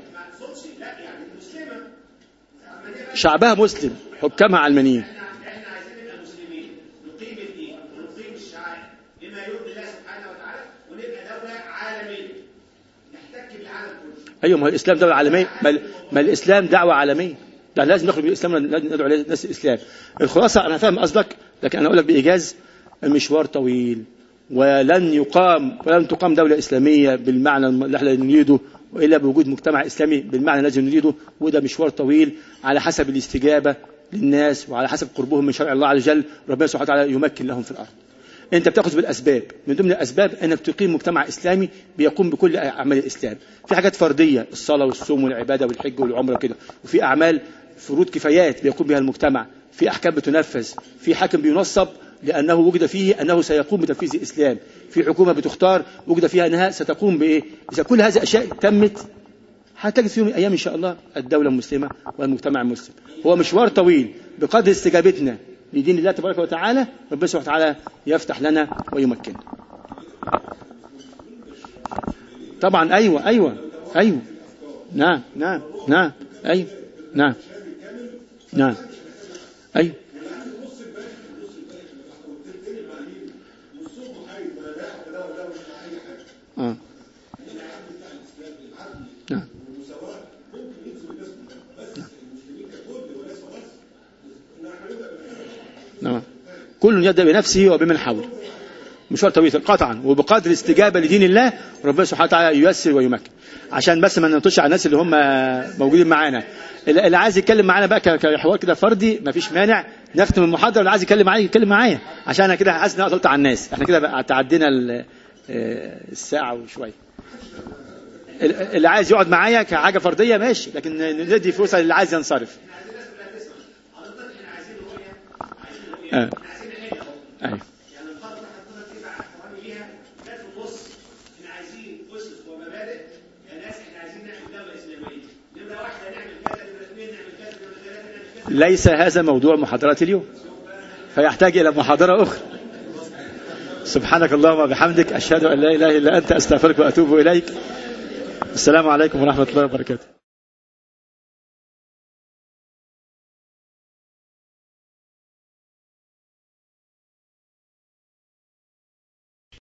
شعبها مسلم حكامها علمانيين احنا عايزين نبقى مسلمين نقيم الدين ونقيم الشعائر بما يرضي الله سبحانه وتعالى ونبقى دولة عالمية نحتك بالعالم كله ايوه ما هو الاسلام دوله عالميه ما, ال- ما الاسلام دعوه عالميه ده لازم نخرج بالاسلام لازم ندعو عليه الناس الاسلام الخلاصه انا فاهم قصدك لكن انا اقول لك بايجاز المشوار طويل ولن يقام ولن تقام دوله اسلاميه بالمعنى اللي احنا نريده والا بوجود مجتمع اسلامي بالمعنى الذي نريده وده مشوار طويل على حسب الاستجابه للناس وعلى حسب قربهم من شرع الله عز وجل ربنا سبحانه وتعالى يمكن لهم في الارض انت بتاخذ بالاسباب من ضمن الاسباب انك تقيم مجتمع اسلامي بيقوم بكل اعمال الاسلام في حاجات فرديه الصلاه والصوم والعباده والحج والعمره كده وفي اعمال فروض كفايات بيقوم بها المجتمع في احكام بتنفذ في حاكم بينصب لانه وجد فيه انه سيقوم بتنفيذ الاسلام في حكومه بتختار وجد فيها انها ستقوم بايه اذا كل هذه الاشياء تمت هتجد في يوم من الايام ان شاء الله الدوله المسلمه والمجتمع المسلم هو مشوار طويل بقدر استجابتنا لدين الله تبارك وتعالى ربنا سبحانه وتعالى يفتح لنا ويمكننا طبعا ايوه ايوه ايوه نعم نعم نعم ايوه نعم نعم ايوه اه نعم نعم كل يبدأ بنفسه وبمن حوله مشوار طويل قطعا وبقدر الاستجابه لدين الله ربنا سبحانه وتعالى ييسر ويمكن عشان بس ما ننطش على الناس اللي هم موجودين معانا اللي اللي عايز يتكلم معانا بقى ك- كحوار كده فردي مفيش مانع نختم المحاضره واللي عايز يتكلم معايا يتكلم معايا عشان انا كده حاسس ان انا قلت على الناس احنا كده بقى تعدينا ال- آه، الساعه وشويه ال- اللي عايز يقعد معايا كحاجه فرديه ماشي لكن ندي فرصه للي عايز ينصرف آه. ايوه يعني المحاضره حضرتك دي مع احترامي ليها جت في النص احنا عايزين اسس ومبادئ يا ناس احنا عايزين نعمل دوله اسلاميه نمره واحده نعمل كذا نمره اثنين نعمل كذا نمره ثلاثه نعمل كذا ليس هذا موضوع محاضرات اليوم فيحتاج إلى محاضرة أخرى سبحانك اللهم وبحمدك أشهد أن لا إله إلا أنت أستغفرك وأتوب إليك السلام عليكم ورحمة الله وبركاته